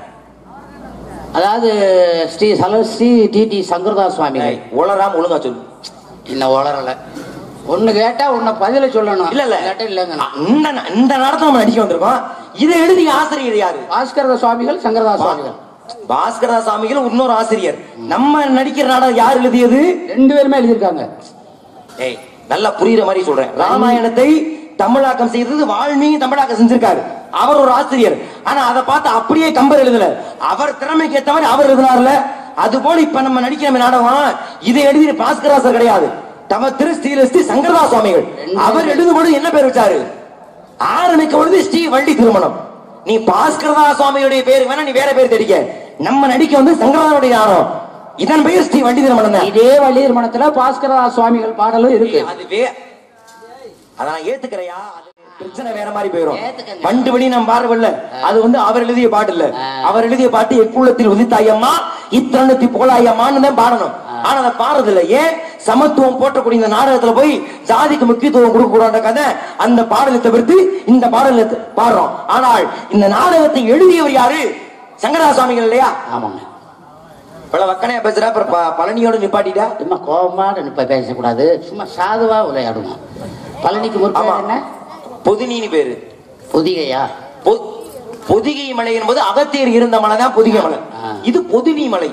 அதாவது ஸ்ரீ சலஸ்ரீ டி டி சங்கரதாஸ் சுவாமிகள் ஏய், உளராம ஒழுங்கா சொல்லு இன்னும் வளரல ஒண்ணு கேட்டா உன்னை பதில சொல்லணும் இல்ல இல்ல இல்லாட்டா இல்லைங்க இந்த இந்த நாடகத்தை நம்ம நடிக்க வந்திருக்கோம் இதை எழுதிய ஆசிரியர் யாரு பாஸ்கர சுவாமிகள் சங்கரதாஸ் சுவாமிகள் பாஸ்கரா சாமிகள் இன்னொரு ஆசிரியர் நம்ம நடிக்கிற நாடகம் யார் எழுதியது ரெண்டு பேருமே எழுதியிருக்காங்க ஏய் நல்லா புரியுற மாதிரி சொல்றேன் ராமாயணத்தை தமிழாக்கம் செய்தது வால்மீகி தமிழாக்கம் செஞ்சிருக்காரு அவர் ஒரு ஆசிரியர் ஆனா அதை பார்த்து அப்படியே கம்பர் எழுதல அவர் திறமைக்கு ஏத்த மாதிரி அவர் எழுதினார்ல அது போல இப்ப நம்ம நடிக்கிற நாடகம் இதை எழுதிய பாஸ்கராசர் கிடையாது தம திரு ஸ்ரீலஸ்ரீ சங்கரதா சுவாமிகள் அவர் எழுதும் பொழுது என்ன பேர் வச்சாரு ஆரம்பிக்க பொழுது ஸ்ரீ வள்ளி திருமணம் நீ பாஸ்கரதா சுவாமியுடைய பேர் வேணா நீ வேற பேர் தெரிக்க நம்ம நடிக்க வந்து சங்கரதாவுடைய நாடகம் இதன் பெயர் ஸ்ரீ வள்ளி திருமணம் தான் இதே வள்ளி திருமணத்துல பாஸ்கரதாஸ் சுவாமிகள் பாடலும் இருக்கு அது வே அத நான் ஏத்துக்கிறையா அது பிரச்சனை வேற மாதிரி போயிரும் ஏத்துக்கங்க. வண்டு வழி நான் பாடுவல்ல அது வந்து அவர் எழுதிய பாட்டு இல்ல அவர் எழுதிய பாட்டு எக்குள்ளத்தில் உதித்தாயம்மா இத்தருணத்தி போலாயம்மான்னு தான் பாடணும் ஆனா அதை பாடுறது இல்ல ஏன் சமத்துவம் போட்டக்கூடிய இந்த நாடகத்துல போய் ஜாதிக்கு முக்கியத்துவம் கொடுக்க கூடாத கதை அந்த பாடலை தவிர்த்து இந்த பாடலை த- பாடுறோம் ஆனால் இந்த நாடகத்தை எழுதியவர் யாரு சங்கரா சுவாமிகள் இல்லையா ஆமாங்க பல வக்கனையா பேசுறா அப்புறம் ப- பழனியோட நிப்பாட்டிட்டா சும்மா கோபமா இப்ப பேசக்கூடாது சும்மா சாதுவா விளையாடணும் பழனிக்கு முற்பேர் ஆமா என்ன பொதுநீனி பேரு புதிகையா பொ- பொதிகை மலை என்பது அகத்தியர் இருந்த மலை தான் பொதிகை மலை ஆ. இது பொதினி மலை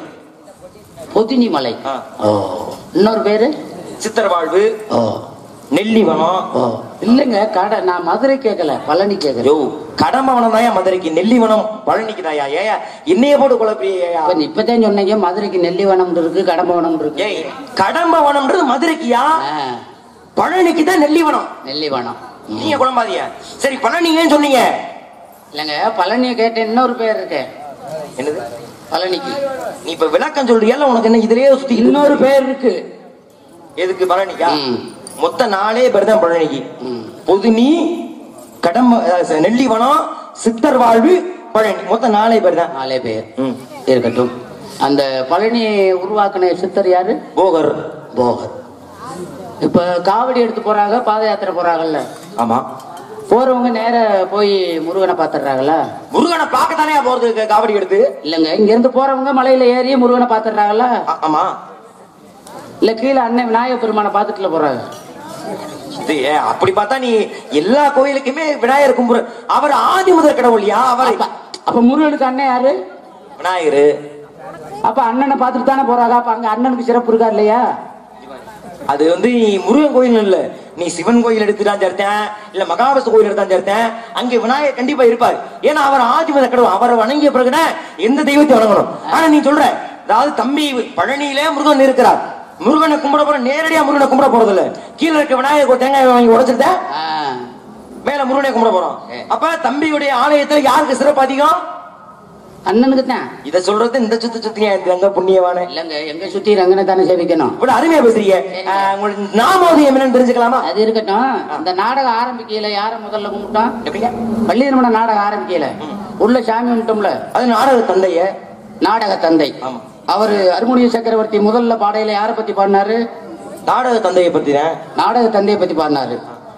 பொதினி மலை ஆ. ஓ இன்னொரு பேரு சித்தர் வாழ்வு ஓ நெல்லிவனம் ஓ இல்லைங்க கடை நான் மதுரை கேட்கல பழனி கேட்கல யோ கடம்பவனம் தாயா மதுரைக்கு நெல்லிவனம் பழனிக்கு தாயா ஏயா என்னைய போட்டு குழப்பியா இப்ப இப்பதான் சொன்னீங்க மதுரைக்கு நெல்லிவனம் இருக்கு கடம்பவனம் இருக்கு ஏய் கடம்பவனம்ன்றது மதுரைக்குயா ஆ, பழனிக்கு தான் நெல்லிவனம் நெல்லிவனம் ம். நீங்க குழம்பாதீங்க சரி பழனி ஏன் சொன்னீங்க இல்லைங்க பழனியை கேட்ட இன்னொரு பேர் இருக்கு என்னது பழனிக்கு நீ இப்ப விளக்கம் சொல்றியல்ல உனக்கு என்ன இதுலயே சுத்தி இன்னொரு பேர் இருக்கு எதுக்கு பழனிக்கா ம். மொத்த நாலே பேர் தான் பழனிக்கு ம். பொதுனி கடம்ப அஹ், நெல்லிவனம் சித்தர் வாழ்வு பழனி மொத்த நாலே பேர் தான் நாலே பேர் ம். இருக்கட்டும் அந்த பழனி உருவாக்குன சித்தர் யாரு போகர் போகர் இப்ப காவடி எடுத்து போறாங்க பாத யாத்திரை போறாங்கல்ல ஆமா போறவங்க நேர போய் முருகனை பாத்துடுறாங்கல்ல முருகனை பார்க்கத்தானே போறது க- காவடி எடுத்து இல்லங்க இங்க இருந்து போறவங்க மலையில ஏறி முருகனை பாத்துடுறாங்கல்ல ஆ- ஆமா இல்ல கீழே அண்ணன் விநாயகர் பெருமானை பாத்துட்டுல போறாங்க இது ஏன் அப்படி பார்த்தா நீ எல்லா கோயிலுக்குமே விநாயகர் கும்புற அவர் ஆதி முதல் கடவுள்யா அவர் அப்ப அப்ப முருகனுக்கு அண்ணன் யாரு விநாயகர் அப்ப அண்ணனை பாத்துட்டு தானே போறாங்க அப்ப அங்க அண்ணனுக்கு சிறப்பு இருக்கா இல்லையா அது வந்து நீ முருகன் கோயில் இல்ல நீ சிவன் கோயில் எடுத்துட்டான் சேர்த்தேன் இல்ல மகாபஸ்த கோயில் எடுத்தான் சேர்த்தேன் அங்க விநாயகர் கண்டிப்பா இருப்பார் ஏன்னா அவர் ஆதிமத கடவுள் அவரை வணங்கிய பிறகுன எந்த தெய்வத்தை வணங்கணும் ஆனா நீ சொல்ற அதாவது தம்பி பழனியிலே முருகன் இருக்கிறார் முருகனை கும்பிட போற நேரடியா முருகனை கும்பிட போறது இல்ல கீழே இருக்க விநாயகர் ஒரு தேங்காய் வாங்கி உடைச்சிருந்த ஆ, மேல முருகனை கும்பிட போறோம் அப்ப தம்பியுடைய ஆலயத்துல யாருக்கு சிறப்பு அதிகம் அண்ணனுக்கு தான் இத சொல்றது இந்த சுத்து சுத்தியா இருக்காங்க புண்ணியவானே இல்லங்க எங்க சுத்தி ரங்கனை தானே சேவிக்கணும் இவ்வளவு அருமையா பேசுறீங்க ஆஹ், உங்களுக்கு நாமோதயம் என்னன்னு தெரிஞ்சுக்கலாமா அது இருக்கட்டும் இந்த நாடகம் ஆரம்பிக்கையில யார முதல்ல கும்பிட்டோம் எப்படிங்க பள்ளி திருமண நாடகம் ஆரம்பிக்கையில உள்ள சாமி கும்பிட்டோம்ல அது நாடக தந்தைய நாடக தந்தை ஆமா. அவரு அருமுனிய சக்கரவர்த்தி முதல்ல பாடையில யார பத்தி பாடினாரு நாடக தந்தையை பத்தின நாடக தந்தையை பத்தி பாடினாரு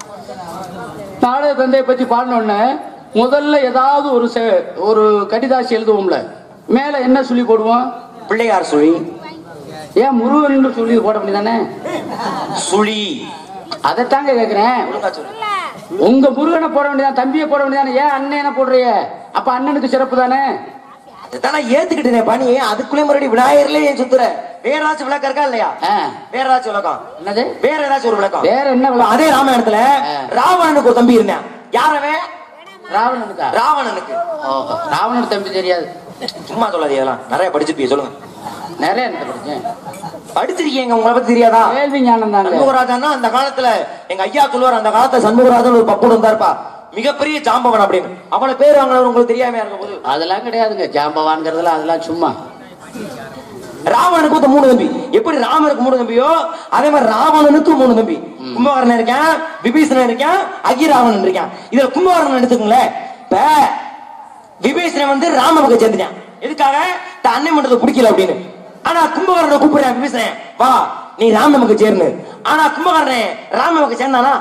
நாடக தந்தையை பத்தி பாடின உடனே முதல்ல ஏதாவது ஒரு செ- ஒரு கடிதாசி எழுதுவோம்ல மேல என்ன சொல்லி போடுவோம் பிள்ளையார் சுழி ஏன் முருகன் சொல்லி போட வேண்டியதானே சுழி அதைத்தாங்க கேக்குறேன் ஒழுங்கா சொல்லு. உங்க முருகனை போட வேண்டியதான் தம்பியை போட வேண்டியதானே ஏன் அண்ணனை போடுறிய அப்ப அண்ணனுக்கு சிறப்பு தானே அதைத்தான் நான் ஏத்துக்கிட்டேனே பணி அதுக்குள்ளே மறுபடியும் விநாயகர்ல ஏன் சுத்துற வேற ஏதாச்சும் விளக்கம் இருக்கா இல்லையா ஆ. வேற ஏதாச்சும் விளக்கம் என்னது வேற ஏதாச்சும் ஒரு விளக்கம் வேற என்ன இப்ப விளக்கம்? அதே ராமாயணத்துல ஆ. ராவணனுக்கு ஒரு தம்பி இருந்தான் யாரவன் ராவணனுக்கா ராவணனுக்கு ஓஹோ ராவணன் தம்பி தெரியாது சும்மா சொல்லாதீங்க இதெல்லாம் நிறைய படிச்சிருப்பீங்க சொல்லுங்க நிறைய என்ன படிச்சேன் படிச்சிருக்கீங்க உங்களை பத்தி தெரியாதா கேள்வி ஞானம் தாங்க சண்முகராஜன்னா அந்த காலத்துல எங்க ஐயா சொல்லுவார் அந்த காலத்துல சண்முகராஜன் ஒரு பப்புன் இருந்தாருப்பா மிகப்பெரிய ஜாம்பவன் அப்படின்னு அவன பேர் வாங்கினவர் உங்களுக்கு தெரியாம இருக்க போது அதெல்லாம் கிடையாதுங்க ஜாம்பவான்கிறதுல அதெல்லாம் சும்மா ராவணனுக்கு மொத்தம் மூணு தம்பி எப்படி ராமனுக்கு மூணு தம்பியோ அதே மாதிரி ராவணனுக்கு மூணு தம்பி கும்பகர்ணன் இருக்கான் விபீஷணன் இருக்கான் அகிராவணன் இருக்கான் இதுல கும்பகர்ணன் எடுத்துக்கோங்களேன் இப்ப விபீஷணன் வந்து ராமனுக்கு சேர்ந்துட்டான் எதுக்காக தன் அண்ணன் பண்றது பிடிக்கல அப்படின்னு ஆனா கும்பகர்ணனை கூப்பிடுறேன் விபீஷணன் வா நீ ராமனுக்கு சேர்னு ஆனா கும்பகர்ணன் ராமனுக்கு சேர்ந்தானா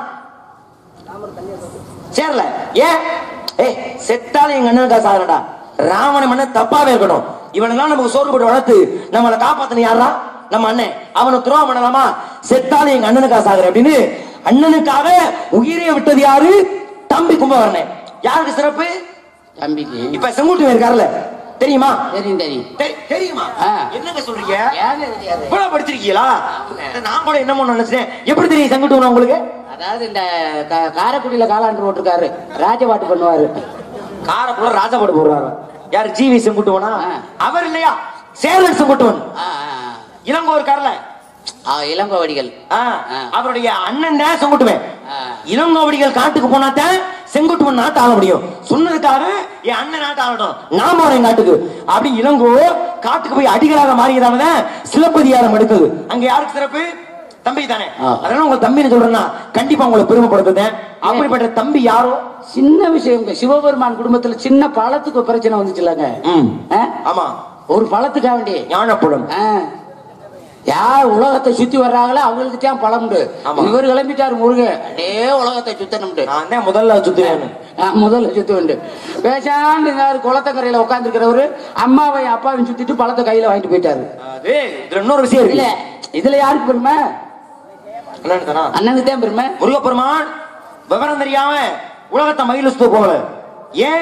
சேரல ஏன் ஏய் செத்தாலும் எங்க அண்ணனுக்கா சாகனடா ராவண மன்ன தப்பாவே இருக்கணும் இவனெல்லாம் நமக்கு சோறு போட்டு வளர்த்து நம்மளை காப்பாத்தன யாரா நம்ம அண்ணன் அவனுக்கு துரோகம் பண்ணலாமா செத்தாலும் எங்க அண்ணனுக்கா சாகுற அப்படின்னு அண்ணனுக்காக உயிரை விட்டது யாரு தம்பி கும்பகர்ணன் யாருக்கு சிறப்பு தம்பிக்கு இப்ப செங்குட்டுவன் இருக்காருல்ல தெரியுமா தெரியும் தெரியும் தெரி- தெரியுமா ஆ. என்னங்க சொல்றீங்க ஏங்க தெரியாது இவ்வளவு படிச்சிருக்கீங்களா நான் கூட என்னமோ நினைச்சேன் எப்படி தெரியும் செங்குட்டுவன் உங்களுக்கு அதாவது இந்த க- காரைக்குடியில காலாண்டு போட்டிருக்காரு ராஜபாட்டு பண்ணுவாரு காரக்குள்ள ராஜாபாடு போடுறாரு யாரு ஜிவி செங்குட்டுவனா ஆ. அவர் இல்லையா சேரன் செங்குட்டுவன் ஆ, ஆ, இளங்கோ இருக்கார்ல ஆ. ஆ, இளங்கோவடிகள் ஆ, ஆ. அவருடைய அண்ணன் தான் செங்குட்டுவன் ஆ. இளங்கோவடிகள் காட்டுக்கு போனா தான் செங்குட்டுவன் நாட்டு ஆள முடியும் சொன்னதுக்காக என் அண்ணன் நாட்டு ஆளட்டும் நாம வரேன் காட்டுக்கு அப்படி இளங்கோ காட்டுக்கு போய் அடிகளாக மாறியதால தான் சிலப்பதிகாரம் எடுக்குது அங்க யாருக்கு சிறப்பு தம்பி தானே ஆ. அதனால உங்க தம்பின்னு சொல்றேன்னா கண்டிப்பா உங்களை பெருமைப்படுத்துதேன் அப்படிப்பட்ட தம்பி யாரோ சின்ன விஷயம் சிவபெருமான் குடும்பத்துல சின்ன பழத்துக்கு பிரச்சனை வந்துச்சுலங்க ம். ஆ? ஆமா ஒரு பழத்துக்கா வேண்டி ஞானப்புடம் ஆ. யார் உலகத்தை சுத்தி வர்றாங்களோ அவங்களுக்கு தான் பழம் உண்டு ஆமா. இவர் கிளம்பிட்டாரு முருகன் அப்படியே உலகத்தை சுத்தணும்ட்டு நான் தான் முதல்ல சுத்துவேன் ஆ, முதல்ல சுத்து உண்டு பேசாண்டு இருந்தாரு குளத்தக்கரையில உட்காந்துருக்கிறவரு அம்மாவையும் அப்பாவையும் சுத்திட்டு பழத்தை கையில வாங்கிட்டு போயிட்டாரு அது இதுல இன்னொரு விஷயம் இல்ல இருக்கு இதுல யாருக்கு பெருமை என்னன்னு தானா? அண்ணனுக்கு தான் பெருமை முருகப்பெருமான் விவரம் தெரியாம உலகத்தை மகிழ சுத்த போகல ஏன்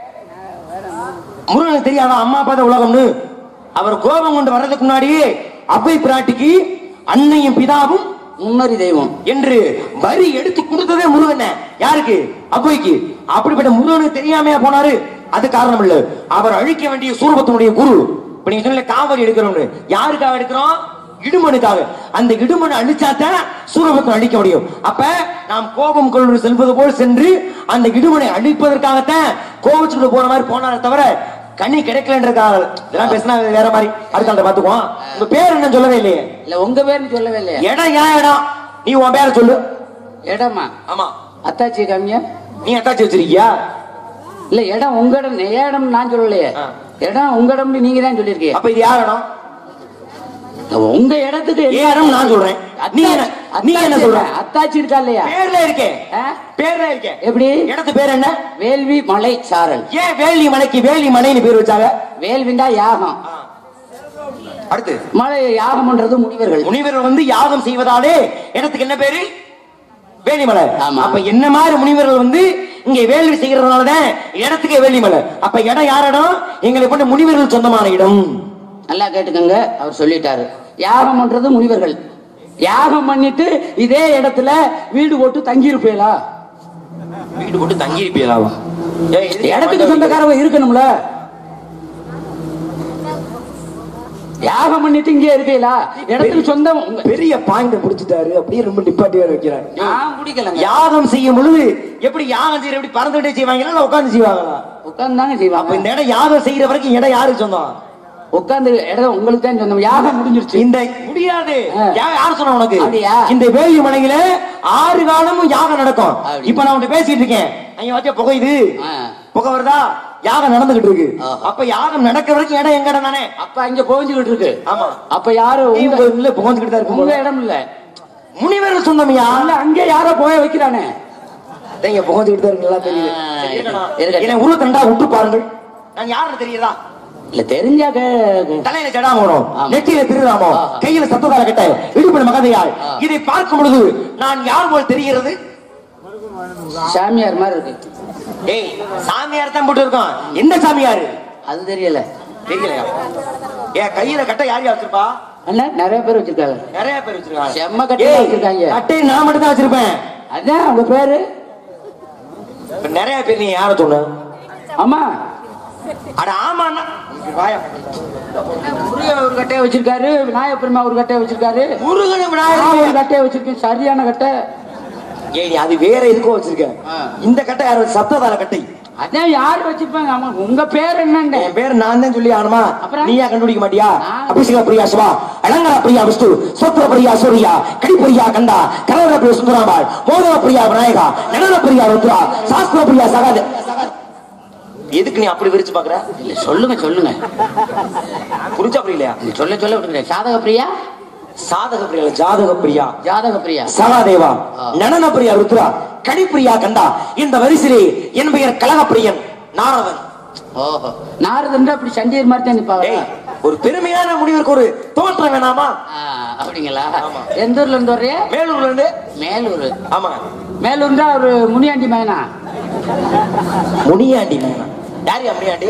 முருகனுக்கு தெரியாதா அம்மா அப்பா தான் உலகம்னு அவர் கோபம் கொண்டு வர்றதுக்கு முன்னாடியே அவ்வை பிராட்டிக்கு அன்னையும் பிதாவும் முன்னறி தெய்வம் என்று வரி எடுத்து கொடுத்ததே முருகன் யாருக்கு அவ்வைக்கு அப்படிப்பட்ட முருகனுக்கு தெரியாமையா போனாரு அது காரணம் இல்ல அவர் அழிக்க வேண்டிய சூரபத்தினுடைய குரு இப்ப நீங்க சொன்ன காவடி எடுக்கிறோம்னு யாருக்காக எடுக்கிறோம் இடுமனுக்காக அந்த இடுமனை அழிச்சாதான் சூரபத்தன் அழிக்க முடியும் அப்ப நாம் கோபம் கொண்டு செல்வது போல் சென்று அந்த இடுமனை அழிப்பதற்காகத்தான் கோபச்சுட்டு போன மாதிரி போனாரே தவிர கண்ணி கிடைக்கலன்றதுக்காக இதெல்லாம் பேசினா வேற மாதிரி அடுத்த பாத்துக்குவோம் உங்க பேர் என்ன சொல்லவே இல்லையே இல்ல உங்க பேர்னு சொல்லவே இல்லையா இடம் ஏன் இடம் நீ உன் பேரை சொல்லு இடமா ஆமா அத்தாச்சி காமியா நீ அத்தாச்சி வச்சிருக்கியா இல்ல இடம் உங்க இடம் என் இடம் நான் சொல்லலையே ஆ. இடம் உங்க இடம் நீங்க தான் சொல்லிருக்கீங்க அப்ப இது யார் இடம் உங்க இடத்துக்கு ஏன் இடம் நான் சொல்றேன் நீ என்ன நீ என்ன சொல்ற அத்தாச்சி இருக்கா இல்லையா பேர்ல இருக்கே ஆ? பேர்ல இருக்கே எப்படி இடத்து பேர் என்ன வேள்வி மலை சாரல் ஏன் வேலி மலைக்கு வேலி மலைன்னு பேர் வச்சாங்க வேள்விண்டா யாகம் அடுத்து மலை யாகம்ன்றது முனிவர்கள் முனிவர்கள் வந்து யாகம் செய்வதாலே இடத்துக்கு என்ன பேரு வேலிமலை ஆமா. அப்ப என்ன மாதிரி முனிவர்கள் வந்து இங்க வேள்வி செய்யறதுனாலதான் இடத்துக்கே வேலிமலை அப்ப இடம் யார் இடம் எங்களை போன்ற முனிவர்கள் சொந்தமான இடம் நல்லா கேட்டுக்கங்க அவர் சொல்லிட்டாரு யாகம் பண்றது முனிவர்கள் யாகம் பண்ணிட்டு இதே இடத்துல வீடு போட்டு தங்கி இருப்பீங்களா வீடு போட்டு தங்கி இருப்பீங்களாவா ஏய், இது இடத்துக்கு சொந்தக்காரவங்க இருக்கணும்ல யாகம் பண்ணிட்டு இங்கே இருப்பீங்களா இடத்துக்கு சொந்தம் உங்க- பெரிய பாயிண்ட் புடிச்சிட்டாரு அப்படியே ரொம்ப நிப்பாட்டி வேற வைக்கிறாரு நான் பிடிக்கலங்க யாகம் செய்யும் பொழுது எப்படி யாகம் செய்யற எப்படி பறந்துட்டே செய்வாங்களா இல்ல உட்கார்ந்து செய்வாங்களா உட்கார்ந்து தாங்க அப்ப செய்வாங்க இந்த இடம் யாகம் செய்யற வரைக்கும் இடம் யாருக்கு சொந்தம் உட்கார்ந்து இடம் உங்களுக்கு தான் சொந்தம் யாகம் முடிஞ்சிருச்சு இந்த முடியாது ஆ. யா- யார் சொன்ன உனக்கு அப்படியா? இந்த வேலி மலையில ஆறு காலமும் யாகம் நடக்கும் அப்படி. இப்ப நான் உன்கிட்ட பேசிட்டு இருக்கேன் அங்க வச்ச புகையுது ஆ. புகை வருதா யாகம் நடந்துகிட்டு இருக்கு ஆஹா. அப்ப யாகம் நடக்கிற வரைக்கும் இடம் எங்க இடம் தானே அப்ப அங்க புகஞ்சுகிட்டு இருக்கு ஆமா அப்ப யாரு உங்க இல்ல புகஞ்சுக்கிட்டு தான் உங்க இருக்கும் இடம் இல்ல முனிவர்கள் சொந்தமையா இல்ல அங்கே யாரோ போய வைக்கிறானே நீங்க புகஞ்சுக்கிட்டு தான் இருக்கீங்களா தெரியுது ஆ, சரி, இருக்கணும். இருக்கட்டும். என்னை உருவத்தண்டா விட்டு பாருங்கள் நான் யாருன்னு தெரியுதா இல்ல தெரிஞ்சா கே- தலையில ஜடாமோனம் ஆமா. நெற்றியில திருநாமம் ஆஹா. கையில சத்ததார கட்ட இடுப்பில் மகதையாள் ஆ. இதை பார்க்கும் பொழுது நான் யார் போல் தெரிகிறது சாமியார் மாதிரி இருக்கு ஏய் சாமியார் தான் போட்டு இருக்கோம் எந்த சாமியார் அது தெரியல தெரியலையா ஏன் கையில கட்ட யார் யார் வச்சிருப்பா அண்ணா நிறைய பேர் வச்சிருக்காங்க நிறைய பேர் வச்சிருக்காங்க செம்ம கட்டையா ஏய், வச்சிருக்காங்க. கட்டையை நான் மட்டும் தான் வச்சிருப்பேன் அதான் உங்க பேரு இப்ப நிறைய பேர் நீ யார சொன்ன ஆமா அட ஆமாண்ணா வாயா முருகன் ஒரு கட்டையை வச்சிருக்காரு விநாயகப் பெருமா ஒரு கட்டையை வச்சிருக்காரு முருகன் நான் விநாயகர் ஒரு கட்டையை வச்சிருக்கேன் சரியான கட்டை ஏய் நீ அது வேற எதுக்கோ வச்சிருக்க ஆ. இந்த கட்டை யார் சப்ததார கட்டை அதான் யாரு வச்சிருப்பாங்க ஆமா உங்க பேர் என்னன்னு என் பேர் நான் தான் சொல்லி ஆகணுமா அப்புறம்? நீயா கண்டுபிடிக்க மாட்டியா நான். அபிஷேக பிரியா சிவா அலங்கர பிரியா விஷ்ணு சொத்திர பிரியா சூர்யா கடிப்பிரியா கண்டா கனவர பிரியா சுந்தராம்பாள் மோதன பிரியா விநாயகா நடன பிரியா ருத்ரா சாஸ்திர பிரியா சகாத எதுக்கு நீ அப்படி விரிச்சு பாக்குற இல்ல சொல்லுங்க சொல்லுங்க புரிஞ்சா புரியலையா நீ சொல்ல சொல்ல விட்டுங்க சாதக பிரியா சாதக பிரியா இல்ல, ஜாதக பிரியா ஜாதக பிரியா சகாதேவா ஆ. நடன பிரியா ருத்ரா கடிப்பிரியா கண்டா இந்த வரிசையிலே என் பெயர் கலகப்பிரியன் நாரதன் ஓஹோ நாரதன் அப்படி சண்டியர் மாதிரி தான் நிப்பாங்க ஏய், ஒரு பெருமையான முடிவிற்கு ஒரு தோற்றம் வேணாமா அப்படிங்களா ஆமா. எந்த ஊர்ல இருந்து வர்றிய மேலூர்ல இருந்து மேலூர் ஆமா மேலூர் தான் ஒரு முனியாண்டி மயனா முனியாண்டி மேனா யாரியா முனியாண்டி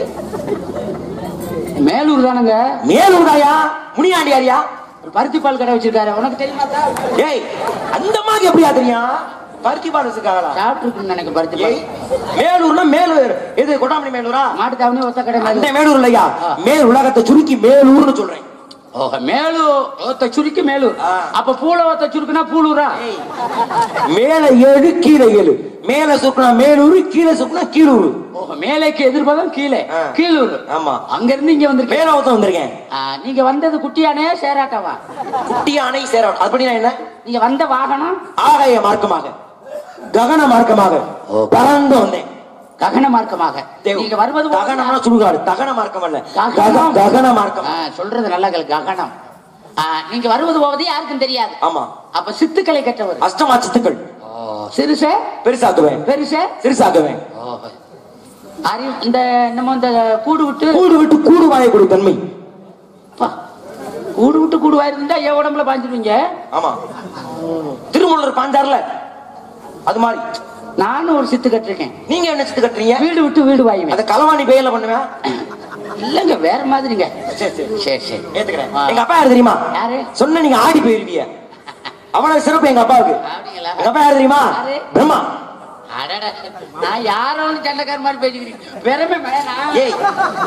மேலூர் தானுங்க மேலூர்தாயா முனியாண்டி யாரியா ஒரு பருத்தி பால் கடை வச்சிருக்காரு உனக்கு தெரியுமா சார்? ஏய் அந்த மாதிரி எப்படியா தெரியும் பருத்தி பால் வச்சிருக்காங்களா சாப்பிட்டுருக்குன்னு நினைக்க பருத்தி ஏய் பால் மேலூர்னா மேலூர் எது கொட்டாமணி மேலூரா மாட்டு தாவணி ஒத்த கடை அந்த மேலூர் மேலூர் இல்லையா ஆ. மேல் உலகத்தை சுருக்கி மேலூர்னு சொல்றேன் ஓஹோ மேலூர் ஒத்த சுருக்கி மேலூர் ஆ. அப்ப பூல ஒத்த சுருக்குனா பூலூரா ஏய், மேல ஏழு கீழே ஏழு மேல சுருக்குனா மேலூர் கீழே சுருக்குனா கீழூர் ஓஹோ மேலேக்கு எதிர்பதம் கீழே ஆ. கீழூர் ஆமா அங்க இருந்து இங்க வந்திருக்கேன் மேல ஒருத்தன் வந்திருக்கேன் நீங்க வந்தது குட்டியானே சேராட்டவா குட்டி அணை சேர அப்படின்னா என்ன நீங்க வந்த வாகனம் ஆகாய மார்க்கமாக ககன மார்க்கமாக பறந்து வந்தேன் ககன மார்க்கமாக தேவ். நீங்க வருவது போது- தகனம்னா சுடுகாடு தகன மார்க்கம் அல்ல ககனம். கக- ககன மார்க்கம் ஆ, சொல்றது நல்லா கேளு ககனம் ஆ, நீங்க வருவது போவது யாருக்கும் தெரியாது ஆமா அப்ப சித்துக்களை கற்றவர் அஷ்டமா சித்துக்கள் சிறுசே பெருசாக்குவேன் பெருசே சிறுசாக்குவேன் அறிவு இந்த நம்ம இந்த கூடு விட்டு கூடு விட்டு கூடு வாயக்கூடிய தன்மை அப்பா, கூடு விட்டு கூடு வாயிருந்தா என் உடம்புல பாஞ்சிருவீங்க ஆமா திருமூலர் பாஞ்சார்ல அது மாதிரி நானும் ஒரு சித்து கட்டிருக்கேன் நீங்க என்ன சித்து கட்டுறீங்க வீடு விட்டு வீடு வாயுவேன் அத களவாணி பெயர்ல பண்ணுவேன் இல்லங்க வேற மாதிரிங்க சரி சரி சரி சரி ஏத்துக்கிறேன் ஆ. எங்க அப்பா யாரு தெரியுமா யாரு சொன்ன நீங்க ஆடி போயிருவீங்க அவ்வளவு சிறப்பு எங்க அப்பாவுக்கு அப்படிங்களா எங்க அப்பா யாரு தெரியுமா யாரு? பிரம்மா அடடா, நான் யாரோன்னு சண்டைக்கார மாதிரி பேசிக்கிறீங்க பெருமை வேணா ஏய்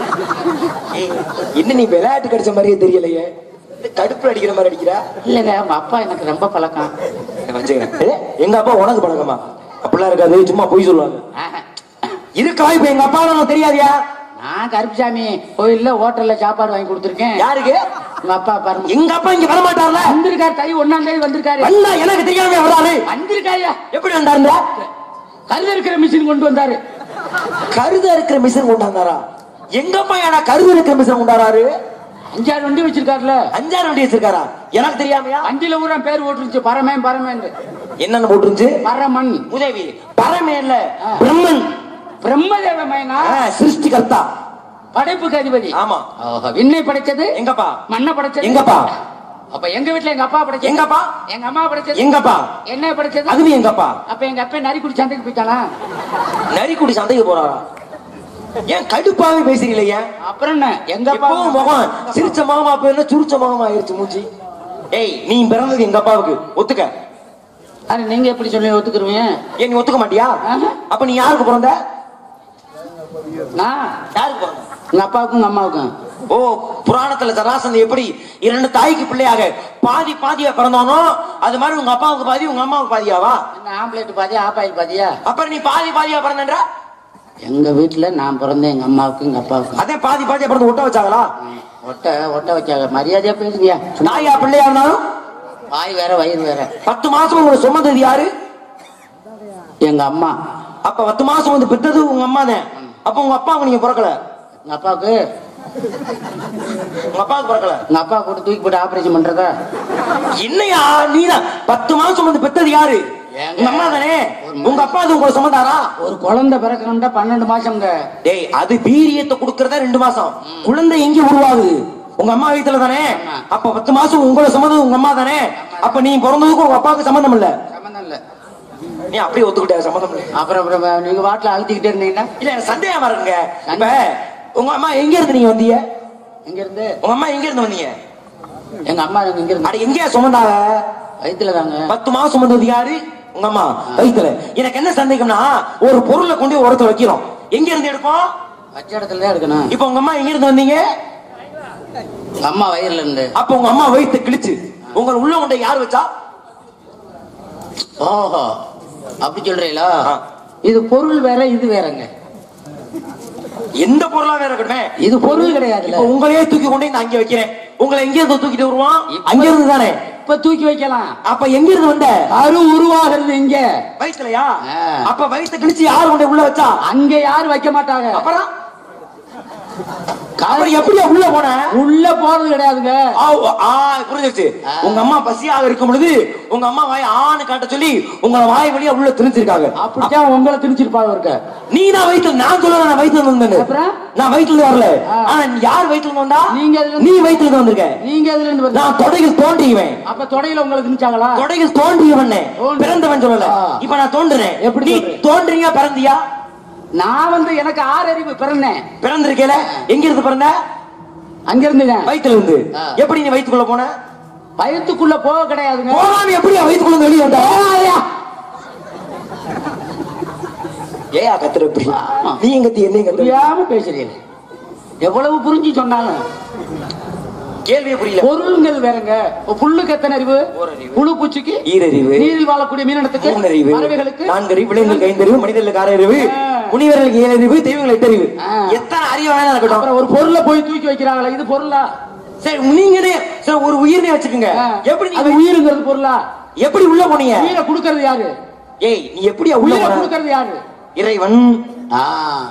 ஏய், என்ன நீ விளையாட்டு கடிச்ச மாதிரியே தெரியலையே இந்த கடுப்புல அடிக்கிற மாதிரி அடிக்கிற இல்லங்க உங்க அப்பா எனக்கு ரொம்ப பழக்கம் வச்சுக்கிறேன் ஏ, எங்க அப்பா உனக்கு பழக்கமா அப்படிலாம் இருக்காது சும்மா பொய் சொல்லுவாங்க ஆஹா. இதுக்கு வாய்ப்பு எங்க அப்பா உனக்கு தெரியாதியா நான் கருப்புசாமி கோயில்ல ஹோட்டல்ல சாப்பாடு வாங்கி கொடுத்துருக்கேன் யாருக்கு உங்க அப்பா பாருங்க எங்க அப்பா இங்க வரமாட்டார்ல வந்திருக்காரு தை ஒன்னாம் தேதி வந்திருக்காரு வந்தா எனக்கு தெரியாம வராரு வந்திருக்காயா எப்படி வந்தாருங்க கருது இருக்கிற மிஷின் கொண்டு வந்தாரு கருத இருக்கிற மிஷின் கொண்டாந்தாரா எங்க அப்பா ஏடா கருத இருக்கிற மிஷின் கொண்டாராரு அஞ்சாறு வண்டி வச்சிருக்காருல அஞ்சாறு வண்டி வச்சிருக்காரா எனக்கு தெரியாமையா வண்டியில ஊரா பேர் போட்டுருச்சு பரமேன் பரமேன் என்னன்னு போட்டுருந்துச்சு பரமன் உதவி பரமே இல்ல ஆ. பிரம்மன் பிரம்மதேவ மயனா ஆ, சிருஷ்டிகர்த்தா படைப்புக்கு அதிபதி ஆமா ஓஹோ, விண்ணை படைச்சது எங்கப்பா மண்ணை படைச்சது எங்கப்பா அப்ப எங்க வீட்டுல எங்க அப்பா படைச்சது எங்கப்பா எங்க அம்மா படைச்சது எங்கப்பா என்ன படைச்சது அதுவும் எங்கப்பா அப்ப எங்க அப்பா நரி குடி சந்தைக்கு போயிட்டானா நரிக்குடி சந்தைக்கு போறாரா ஏன் கடுப்பாவே பேசுறீங்களே ஏன் அப்புறம் என்ன எங்க அப்பா எப்பவும் முகம் சிரிச்ச முகமா போயிருந்தா சுரிச்ச முகமா ஆயிருச்சு மூச்சு ஏய் நீ பிறந்தது எங்க அப்பாவுக்கு ஒத்துக்க அது நீங்க எப்படி சொல்லி ஒத்துக்குருவீங்க ஏன் நீ ஒத்துக்க மாட்டியா ஆஹா. அப்ப நீ யாருக்கு பிறந்த நான் யாருக்கு பிறந்த உங்க அப்பாவுக்கும் உங்க அம்மாவுக்கும் ஓ புராணத்துல ஜராசன் எப்படி இரண்டு தாய்க்கு பிள்ளையாக பாதி பாதியா பிறந்தானோ அது மாதிரி உங்க அப்பாவுக்கு பாதி உங்க அம்மாவுக்கு பாதியாவா என்ன ஆம்பளைட் பாதியா ஆப்பாயில் பாதியா அப்புறம் நீ பாதி பாதியா பிறந்தன்ற எங்க வீட்டுல நான் பிறந்தேன் எங்க அம்மாவுக்கும் எங்க அப்பாவுக்கும் அதே பாதி பாதியா பிறந்து ஒட்ட வச்சாங்களா ஒட்ட ஒட்ட வச்சாங்க மரியாதையா பேசுறியா தாயா பிள்ளையா இருந்தாலும் வாய் வேற வயிறு வேற பத்து மாசம் உங்களை சுமந்தது யாரு எங்க அம்மா அப்ப பத்து மாசம் வந்து பெற்றது உங்க அம்மா தான் அப்ப உங்க அப்பாவுக்கு நீங்க பிறக்கல எங்க அப்பாவுக்கு உங்க அப்பாவுக்கு பிறக்கல எங்க அப்பா போட்டு தூக்கி போட்டு ஆபரேஷன் பண்றதா என்னையா நீதான் பத்து மாசம் வந்து பெற்றது யாரு ஏங்க? உங்க அம்மா தானே உங்க அப்பா அது உங்களை சுமந்தாரா ஒரு குழந்தை பிறக்கணும்டா பன்னெண்டு மாசம்ங்க டேய் அது வீரியத்தை கொடுக்கறதா ரெண்டு மாசம் குழந்தை எங்க உருவாகுது உங்க அம்மா வயித்துல தானே ஆமா. அப்ப பத்து மாசம் உங்களை சுமந்தது உங்க அம்மா தானே அப்ப நீ பிறந்ததுக்கும் உங்க அப்பாவுக்கு சம்மந்தம் இல்ல சம்மந்தம் இல்ல நீ அப்படியே ஒத்துக்கிட்ட சம்மந்தம் இல்ல அப்புறம் அப்புறம் நீங்க வாட்டில் அழுத்திக்கிட்டே இருந்தீங்கன்னா இல்ல எனக்கு சந்தேகமா இருக்குங்க இப்ப உங்க அம்மா எங்க இருந்து நீங்க வந்தீங்க எங்க இருந்து உங்க அம்மா எங்க இருந்து வந்தீங்க எங்க அம்மா இங்க இருந்து அட எங்கேயா சுமந்தாங்க வயித்துல தாங்க பத்து மாசம் சுமந்தது யாரு உங்க அம்மா வயித்துல எனக்கு என்ன சந்தேகம்னா ஒரு பொருளை கொண்டு போய் ஒரு இடத்துல வைக்கிறோம் எங்க இருந்து எடுப்போம் வச்ச இடத்துல தான் எடுக்கணும் இப்ப உங்க அம்மா எங்க இருந்து வந்தீங்க எங்க அம்மா வயிறுல இருந்து அப்ப உங்க அம்மா வயித்து கிழிச்சு உங்க உள்ள கொண்ட யார் வச்சா ஓஹோ அப்படி சொல்றீங்களா ஆ. இது பொருள் வேற இது வேறங்க எந்த பொருளா வேற இருக்கட்டுமே இது பொருள் கிடையாதுல்ல இப்ப உங்களையே தூக்கி கொண்டு இந்த அங்க வைக்கிறேன் உங்களை எங்க இருந்து தூக்கிட்டு வருவான் இப்ப- அங்க இருந்து தானே இப்ப தூக்கி வைக்கலாம் அப்ப எங்க இருந்து வந்த அரு உருவாகிறது இங்க வயிற்றுலயா ஆ. அப்ப வயிற்று கிழிச்சு யார் கொண்டு உள்ள வச்சா அங்க யாரும் வைக்க மாட்டாங்க அப்புறம் கால் அப்புறம் எப்படியா உள்ள போன உள்ள போறது கிடையாதுங்க ஆ, ஆ, புரிஞ்சிருச்சு ஆ. உங்க அம்மா பசியாக இருக்கும் பொழுது உங்க அம்மா வாய் ஆணு காட்ட சொல்லி உங்க வாய் வழியா உள்ள திணிச்சிருக்காங்க அப்படித்தான் உங்களை திணிச்சிருப்பாங்க இருக்க நீ தான் வயிற்று நான் சொல்ல நான் வயிற்றுல இருந்து வந்தேன்னு. அப்புறம்? நான் வயிற்றுல இருந்து வரல ஆ. ஆனா யார் வயிற்றுல இருந்து வந்தா நீங்க அதுல இருந்து- நீ வயிற்றுல இருந்து வந்திருக்க நீங்க எதுல இருந்து வந்தீங்க? நான் தொடையில் தோன்றியவன் அப்ப தொடையில உங்களை திணிச்சாங்களா தொடையில் தோன்றியவன் தோன்றி- பிறந்தவன் சொல்லல ஆ. இப்ப நான் தோன்றுறேன் எப்படி நீ சொல்ற? தோன்றியா பிறந்தியா நான் வந்து எனக்கு ஆறு அறிவு பிறந்தேன் பிறந்திருக்கேல எங்க இருந்து பிறந்த அங்க இருந்துதான் வயிற்றுல இருந்து ஆ. எப்படி நீ வயிற்றுக்குள்ள போன வயித்துக்குள்ள போக கிடையாதுங்க போகாம எப்படியா வயிற்றுக்குள்ள இருந்து வெளியே வந்த ஏயா கத்துற இப்படி ஆமா. நீ எங்க கத்தி என்ன கத்துற புரியாம பேசுறீங்க எவ்வளவு புரிஞ்சு சொன்னாலும் கேள்வியே புரியல பொருள்கள் வேறங்க இப்ப புல்லுக்கு எத்தனை அறிவு ஓரறிவு. புழு பூச்சிக்கு ஈரறிவு நீரில் வாழக்கூடிய மீனினத்துக்கு மூணறிவு பறவைகளுக்கு நான்கறிவு விலங்குகளுக்கு ஐந்தறிவு மனிதர்களுக்கு ஆறறிவு ஆ. முனிவர்களுக்கு ஏழறிவு தெய்வங்கள் எட்டறிவு ஆ. எத்தனை அறிவு வேணா இருக்கட்டும் அப்புறம் ஒரு பொருளை போய் தூக்கி வைக்கிறாங்களா இது பொருளா சரி நீங்களே சரி ஒரு உயிர்னே வச்சுக்கோங்க ஆ. எப்படி அது நீங்க உயிருங்கிறது பொருளா எப்படி உள்ள போனீங்க உயிரை கொடுக்கறது யாரு ஏய் நீ எப்படியா உள்ள உயிரை போன கொடுக்கறது யாரு இறைவன் ஆ,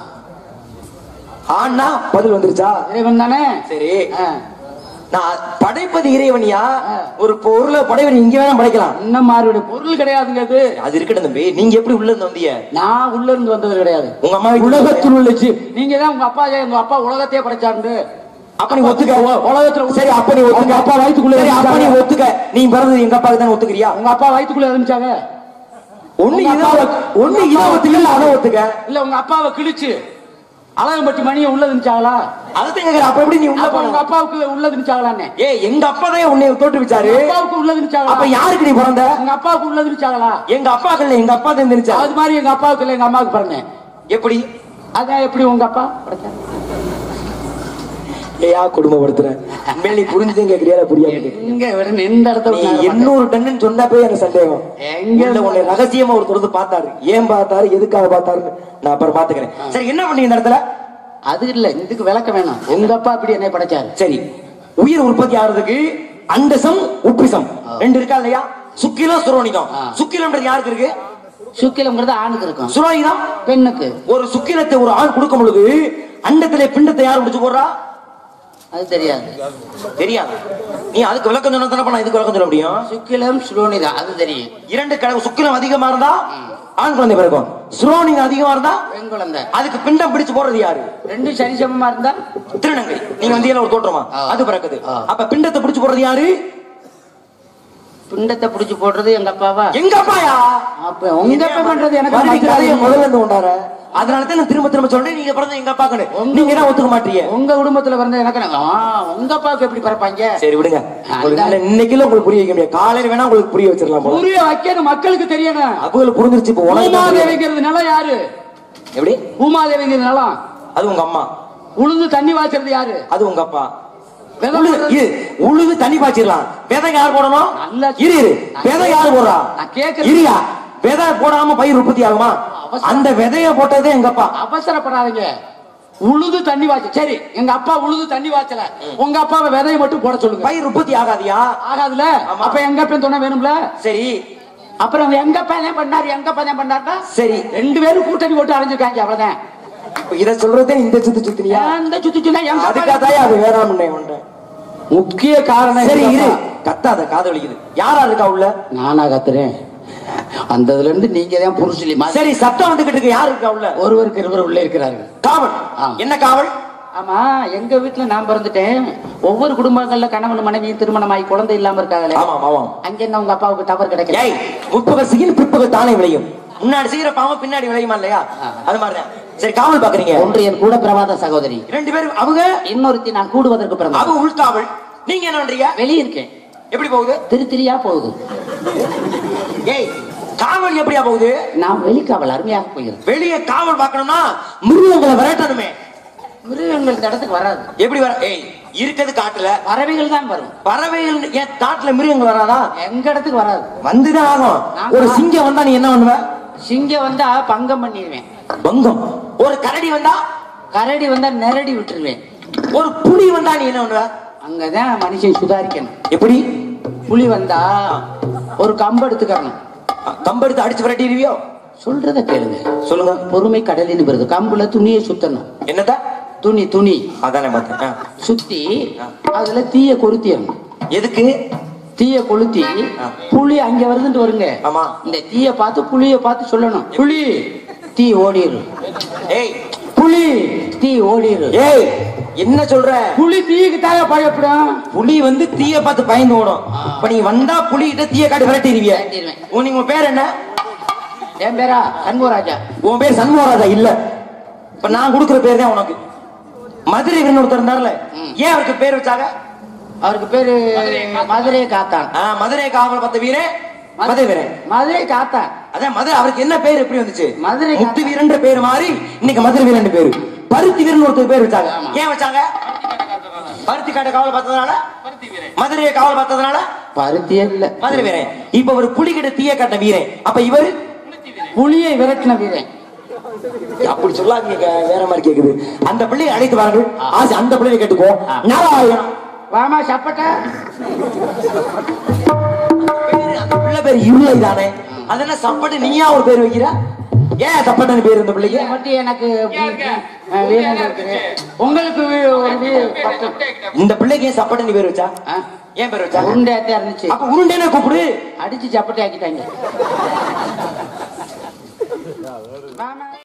ஆனா பதில் வந்துருச்சா இறைவன் தானே சரி ஆ, நான் படைப்பது இறைவனியா ஆ. ஒரு பொருளை படைவன் இங்க வேணா படைக்கலாம் இன்னும் மாறுபடி பொருள் கிடையாதுங்க அது அது இருக்கட்டும் தம்பி நீங்க எப்படி உள்ள இருந்து வந்தீங்க நான் உள்ள இருந்து வந்தது கிடையாது உங்க அம்மா வீட்டுல உலகத்தில் உள்ளச்சு நீங்க தான் உங்க அப்பா உங்க அப்பா உலகத்தையே படைச்சாரு அப்ப நீ ஒத்துக்க உலகத்துல உள்ள- சரி அப்ப நீ ஒத்துக்க உங்க அப்பா வயித்துக்குள்ள சரி, அப்ப நீ இருந்துச்சாங்க. ஒத்துக்க நீ பிறந்தது எங்க அப்பாவுக்கு தான் ஒத்துக்கிறியா உங்க அப்பா வயித்துக்குள்ள இருந்துச்சாங்க ஒண்ணு உங்க இதை அப்பா- ஒத்து- ஒண்ணு இதை ஒத்துக்க இல்ல அதை ஒத்துக்க இல்ல உங்க அப்பாவை கிழிச்சு அழகம்பட்டி மணியை உள்ள இருந்துச்சாங்களா அதுதான் கேக்குறேன் அப்ப எப்படி நீ உள்ள அப்ப உங்க போன அப்பாவுக்கு உள்ள இருந்துச்சாங்களான்னு ஏய் எங்க அப்பா தான் உன்னை தோற்றுவிச்சாரு அப்பாவுக்கு உள்ள இருந்துச்சாங்களா அப்ப யாருக்கு நீ பிறந்த உங்க அப்பாவுக்கு உள்ள இருந்துச்சாங்களா எங்க அப்பாக்கு இல்ல எங்க அப்பா தான் தெரிஞ்சா அது மாதிரி எங்க அப்பாவுக்கு இல்ல எங்க அம்மாவுக்கு பிறந்தேன் எப்படி அதான் எப்படி உங்க அப்பா படைச்சாரு? ஏயா குடும்பப்படுத்துறேன் உண்மையில நீ புரிஞ்சுதான் கேக்குறியா இல்ல புரியாம கேக்குறியா? எங்க விட எந்த இடத்துல நீ உட்கார மாட்டேன். எண்ணூறு டன்னு சொன்னப்பே எனக்கு சந்தேகம் எங்க உள்ள உன்னை ரகசியமா ஒரு தொடர்ந்து பார்த்தாரு ஏன் பார்த்தாரு எதுக்காக பார்த்தாருன்னு நான் அப்புறம் பாத்துக்கிறேன் சரி என்ன பண்ணீங்க இந்த இடத்துல அது இல்ல இதுக்கு விளக்கம் வேணும் உங்க அப்பா இப்படி என்னை படைச்சாரு சரி உயிர் உற்பத்தி ஆகிறதுக்கு அண்டசம் உப்பிசம் ரெண்டு இருக்கா இல்லையா சுக்கிலம் சுரோனிகம் ஆ. சுக்கிலம்ன்றது யாருக்கு இருக்கு சுக்கிலம்ங்கிறது ஆணுக்கு இருக்கும் சுரோனிகம் பெண்ணுக்கு ஒரு சுக்கிலத்தை ஒரு ஆண் கொடுக்கும் பொழுது அண்டத்திலே பிண்டத்தை யார் முடிச்சு போடுறா அது தெரியாது தெரியாது நீ அதுக்கு விளக்கம் சொன்னா தானே நான் இதுக்கு விளக்கம் சொல்ல முடியும் சுக்கிலம் சுலோனிதான் அது தெரியும் இரண்டு கடவு சுக்கிலம் அதிகமா இருந்தா ஆண் குழந்தை பிறக்கும் சுரோனிகம் அதிகமா இருந்தா பெண் குழந்தை அதுக்கு பிண்டம் பிடிச்சு போடுறது யாரு ரெண்டும் சரிசமமா இருந்தா திருநங்கை நீங்க வந்தீங்க ஒரு தோற்றமா ஆ. அது பிறக்குது ஆ. அப்ப பிண்டத்தை பிடிச்சு போடுறது யாரு பிண்டத்தை புடிச்சு போடுறது எங்க அப்பாவா எங்க அப்பாயா அப்ப உங்க அப்பா பண்றது எனக்கு மறுபடியும் மறக்காது. கதையை முதல்ல இருந்து கொண்டாட அதனால தான் நான் திரும்ப திரும்ப சொல்றேன் நீங்க பிறந்த எங்க அப்பாக்குன்னு நீங்க தான் ஒத்துக்க மாட்டீங்க உங்க குடும்பத்துல பிறந்த எனக்கு என்ன- ஆ, உங்க அப்பாவுக்கு எப்படி பிறப்பாங்க சரி விடுங்க உங்களுக்கு இல்ல, இன்னைக்குல உங்களுக்கு புரிய வைக்க முடியாது காலையில வேணா உங்களுக்கு புரிய வச்சிடலாம் போல புரிய வைக்கணும் மக்களுக்கு தெரியணும் அவங்களுக்கு புரிஞ்சிருச்சு இப்ப உலகம் பூமாதேவிங்கிறது நிலம் யாரு எப்படி பூமாதேவிங்கிறது நிலம் அது உங்க அம்மா உளுந்து தண்ணி வாய்ச்சறது யாரு அது உங்க அப்பா விதை உழுது போடுறது- இரு, உழுது தண்ணி பாய்ச்சிடலாம் விதை யார் போடணும் நல்லா இரு இரு விதை யார் போடுறா நான் கேக்குறது- இருயா விதை போடாம பயிர் உற்பத்தி ஆகுமா அவசரம். அந்த விதைய போட்டதே எங்க அப்பா அவசரப்படாதீங்க உழுது தண்ணி வாய்ச்ச சரி எங்க அப்பா உழுது தண்ணி வாய்ச்சல உங்க அப்பாவை விதையை மட்டும் போட சொல்லுங்க பயிர் உற்பத்தி ஆகாதியா ஆகாதுல ஆமா. அப்ப எங்க அப்பா துணை வேணும்ல சரி அப்புறம் எங்க அப்பா என்ன பண்ணாரு எங்க அப்பா என்ன பண்ணாருன்னா சரி ரெண்டு பேரும் கூட்டணி போட்டு அடைஞ்சிருக்காங்க அவ்வளவுதான் இப்ப இத சொல்றதே இந்த சுத்து சுத்தினியா அந்த சுத்தி சுத்தினா எங்க அப்பா- அதுக்காக அது வேறாம் உண்டு முக்கிய காரணம் சரி எங்க இரு அப்பா. கத்தாத காது வலிக்குது யாரா இருக்கா உள்ள நானா கத்துறேன் அந்த இதுல இருந்து நீங்க தான் புருஷலி மாதிரி சரி சத்தம் வந்துகிட்டு இருக்கு யாரு இருக்கா உள்ள ஒருவருக்கு இருவர் உள்ளே இருக்கிறார்கள் காவல் ஆ. என்ன காவல் ஆமா எங்க வீட்டுல நான் பிறந்துட்டேன் ஒவ்வொரு குடும்பங்கள்ல கணவன் மனைவி திருமணமாகி குழந்தை இல்லாம இருக்காங்களே ஆமாம் ஆமாம் அங்க என்ன உங்க அப்பாவுக்கு டவர் கிடைக்கல ஏய் முற்பக செய்யும் பிற்பக தானே விளையும் முன்னாடி செய்யற பாவம் பின்னாடி விளையுமா இல்லையா அது மாதிரிதான் சரி காவல் பாக்குறீங்க ஒன்று என் கூட பிரபாத சகோதரி ரெண்டு பேரும் அவங்க இன்னொருத்தி நான் கூடுவதற்கு பிறந்த அவ உள்காவல் நீங்க என்ன பண்றீங்க வெளியே இருக்கேன் எப்படி போகுது திரு திரியா போகுது ஏய் காவல் எப்படியா போகுது நான் வெளிக்காவல் அருமையாக போகிறேன் வெளியே காவல் பார்க்கணும்னா மிருகங்களை விரட்டணுமே மிருகங்கள் இந்த இடத்துக்கு வராது எப்படி வர ஏய் இருக்கிறது காட்டுல பறவைகள் தான் வரும் பறவைகள் ஏன் காட்டுல மிருகங்கள் வராதா எங்க இடத்துக்கு வராது வந்துதான் ஆகும் நான் ஒரு சிங்கம் வந்தா நீ என்ன பண்ணுவ சிங்கம் வந்தா பங்கம் பண்ணிடுவேன் பங்கம் ஒரு கரடி வந்தா கரடி வந்தா நெரடி விட்டுருவேன் ஒரு புலி வந்தா நீ என்ன பண்ணுவ அங்கதான் மனுஷன் சுதாரிக்கணும் எப்படி புலி வந்தா ஒரு கம்பு எடுத்துக்கறணும் கம்பெடுத்து அடிச்சு விரட்டிடுவியோ சொல்றத கேளுங்க சொல்லுங்க பொறுமை கடலின்னு வருது கம்புல துணியை சுத்தணும் என்னதா துணி துணி அதானே பார்த்தேன் ஆ. சுத்தி அதுல தீய கொளுத்திடணும் எதுக்கு தீய கொளுத்தி புலி அங்க வருதுன்ட்டு வருங்க ஆமா இந்த தீய பார்த்து புளிய பார்த்து சொல்லணும் புலி தீ ஓடிரு ஏய் புலி தீ ஓடிரு ஏய் என்ன சொல்ற புலி தீக்கு தாய பயப்படும் புலி வந்து தீய பார்த்து பயந்து ஓடும் இப்ப நீ வந்தா புலி கிட்ட தீய காட்டி விரட்டிடுவிய விரட்டிடுவேன். உன் நீங்க உன் பேர் என்ன என் பேரா சண்முகராஜா உன் பேர் சண்முகராஜா இல்ல இப்ப நான் கொடுக்குற பேர் தான் உனக்கு மதுரை வீரன் ஒருத்தர் இருந்தார்ல ம். ஏன் அவருக்கு பேர் வச்சாங்க அவருக்கு பேரு மதுரை காத்தான் ஆ, மதுரை காவல் பார்த்த வீரன் மதுரை வீரன் மதுரை காத்தான் அதான் மதுரை அவருக்கு என்ன பேர் எப்படி வந்துச்சு மதுரை முத்து வீரன் பேர் மாறி இன்னைக்கு மதுரை வீரன் பேரு பருத்தி வீரன் ஒருத்தர் பேர் வச்சாங்க ஆமா. ஏன் வச்சாங்க பருத்தி காட்டை காவல் பார்த்ததுனால பருத்தி வீரன் மதுரையை காவல் பார்த்ததுனால பருத்தியே இல்ல மதுரை வீரன் இப்ப ஒரு புலிகிட்ட தீய காட்ட வீரன் அப்ப இவரு புலியை விரட்டின வீரன் அப்படி சொல்லாதீங்க க- வேற மாதிரி கேக்குது அந்த பிள்ளையை அழைத்து வாருங்கள் ஆசை அந்த பிள்ளையை கேட்டுக்கோ நாராயணன் வாமா சப்பட்ட பேரு, அந்த பிள்ளை பேர் இருளை தானே அதென்ன சப்பட்டு நீயா ஒரு பேர் வைக்கிற ஏன் சப்பட்டன்னு பேர் இந்த பிள்ளைக்கு இதை மட்டும் எனக்கு அஹ், வீரன் இருக்குது உங்களுக்கு வீ- ஒரு வீ- பக்கம். இந்த பிள்ளைக்கு ஏன் சப்பட்டு பேர் வச்சா ஆ? ஏன் பேர் வச்சா உருண்டையாத்தான் இருந்துச்சு அப்ப உருண்டேனே கூப்பிடு அடிச்சு சப்பட்டை ஆக்கிட்டாங்க வாமா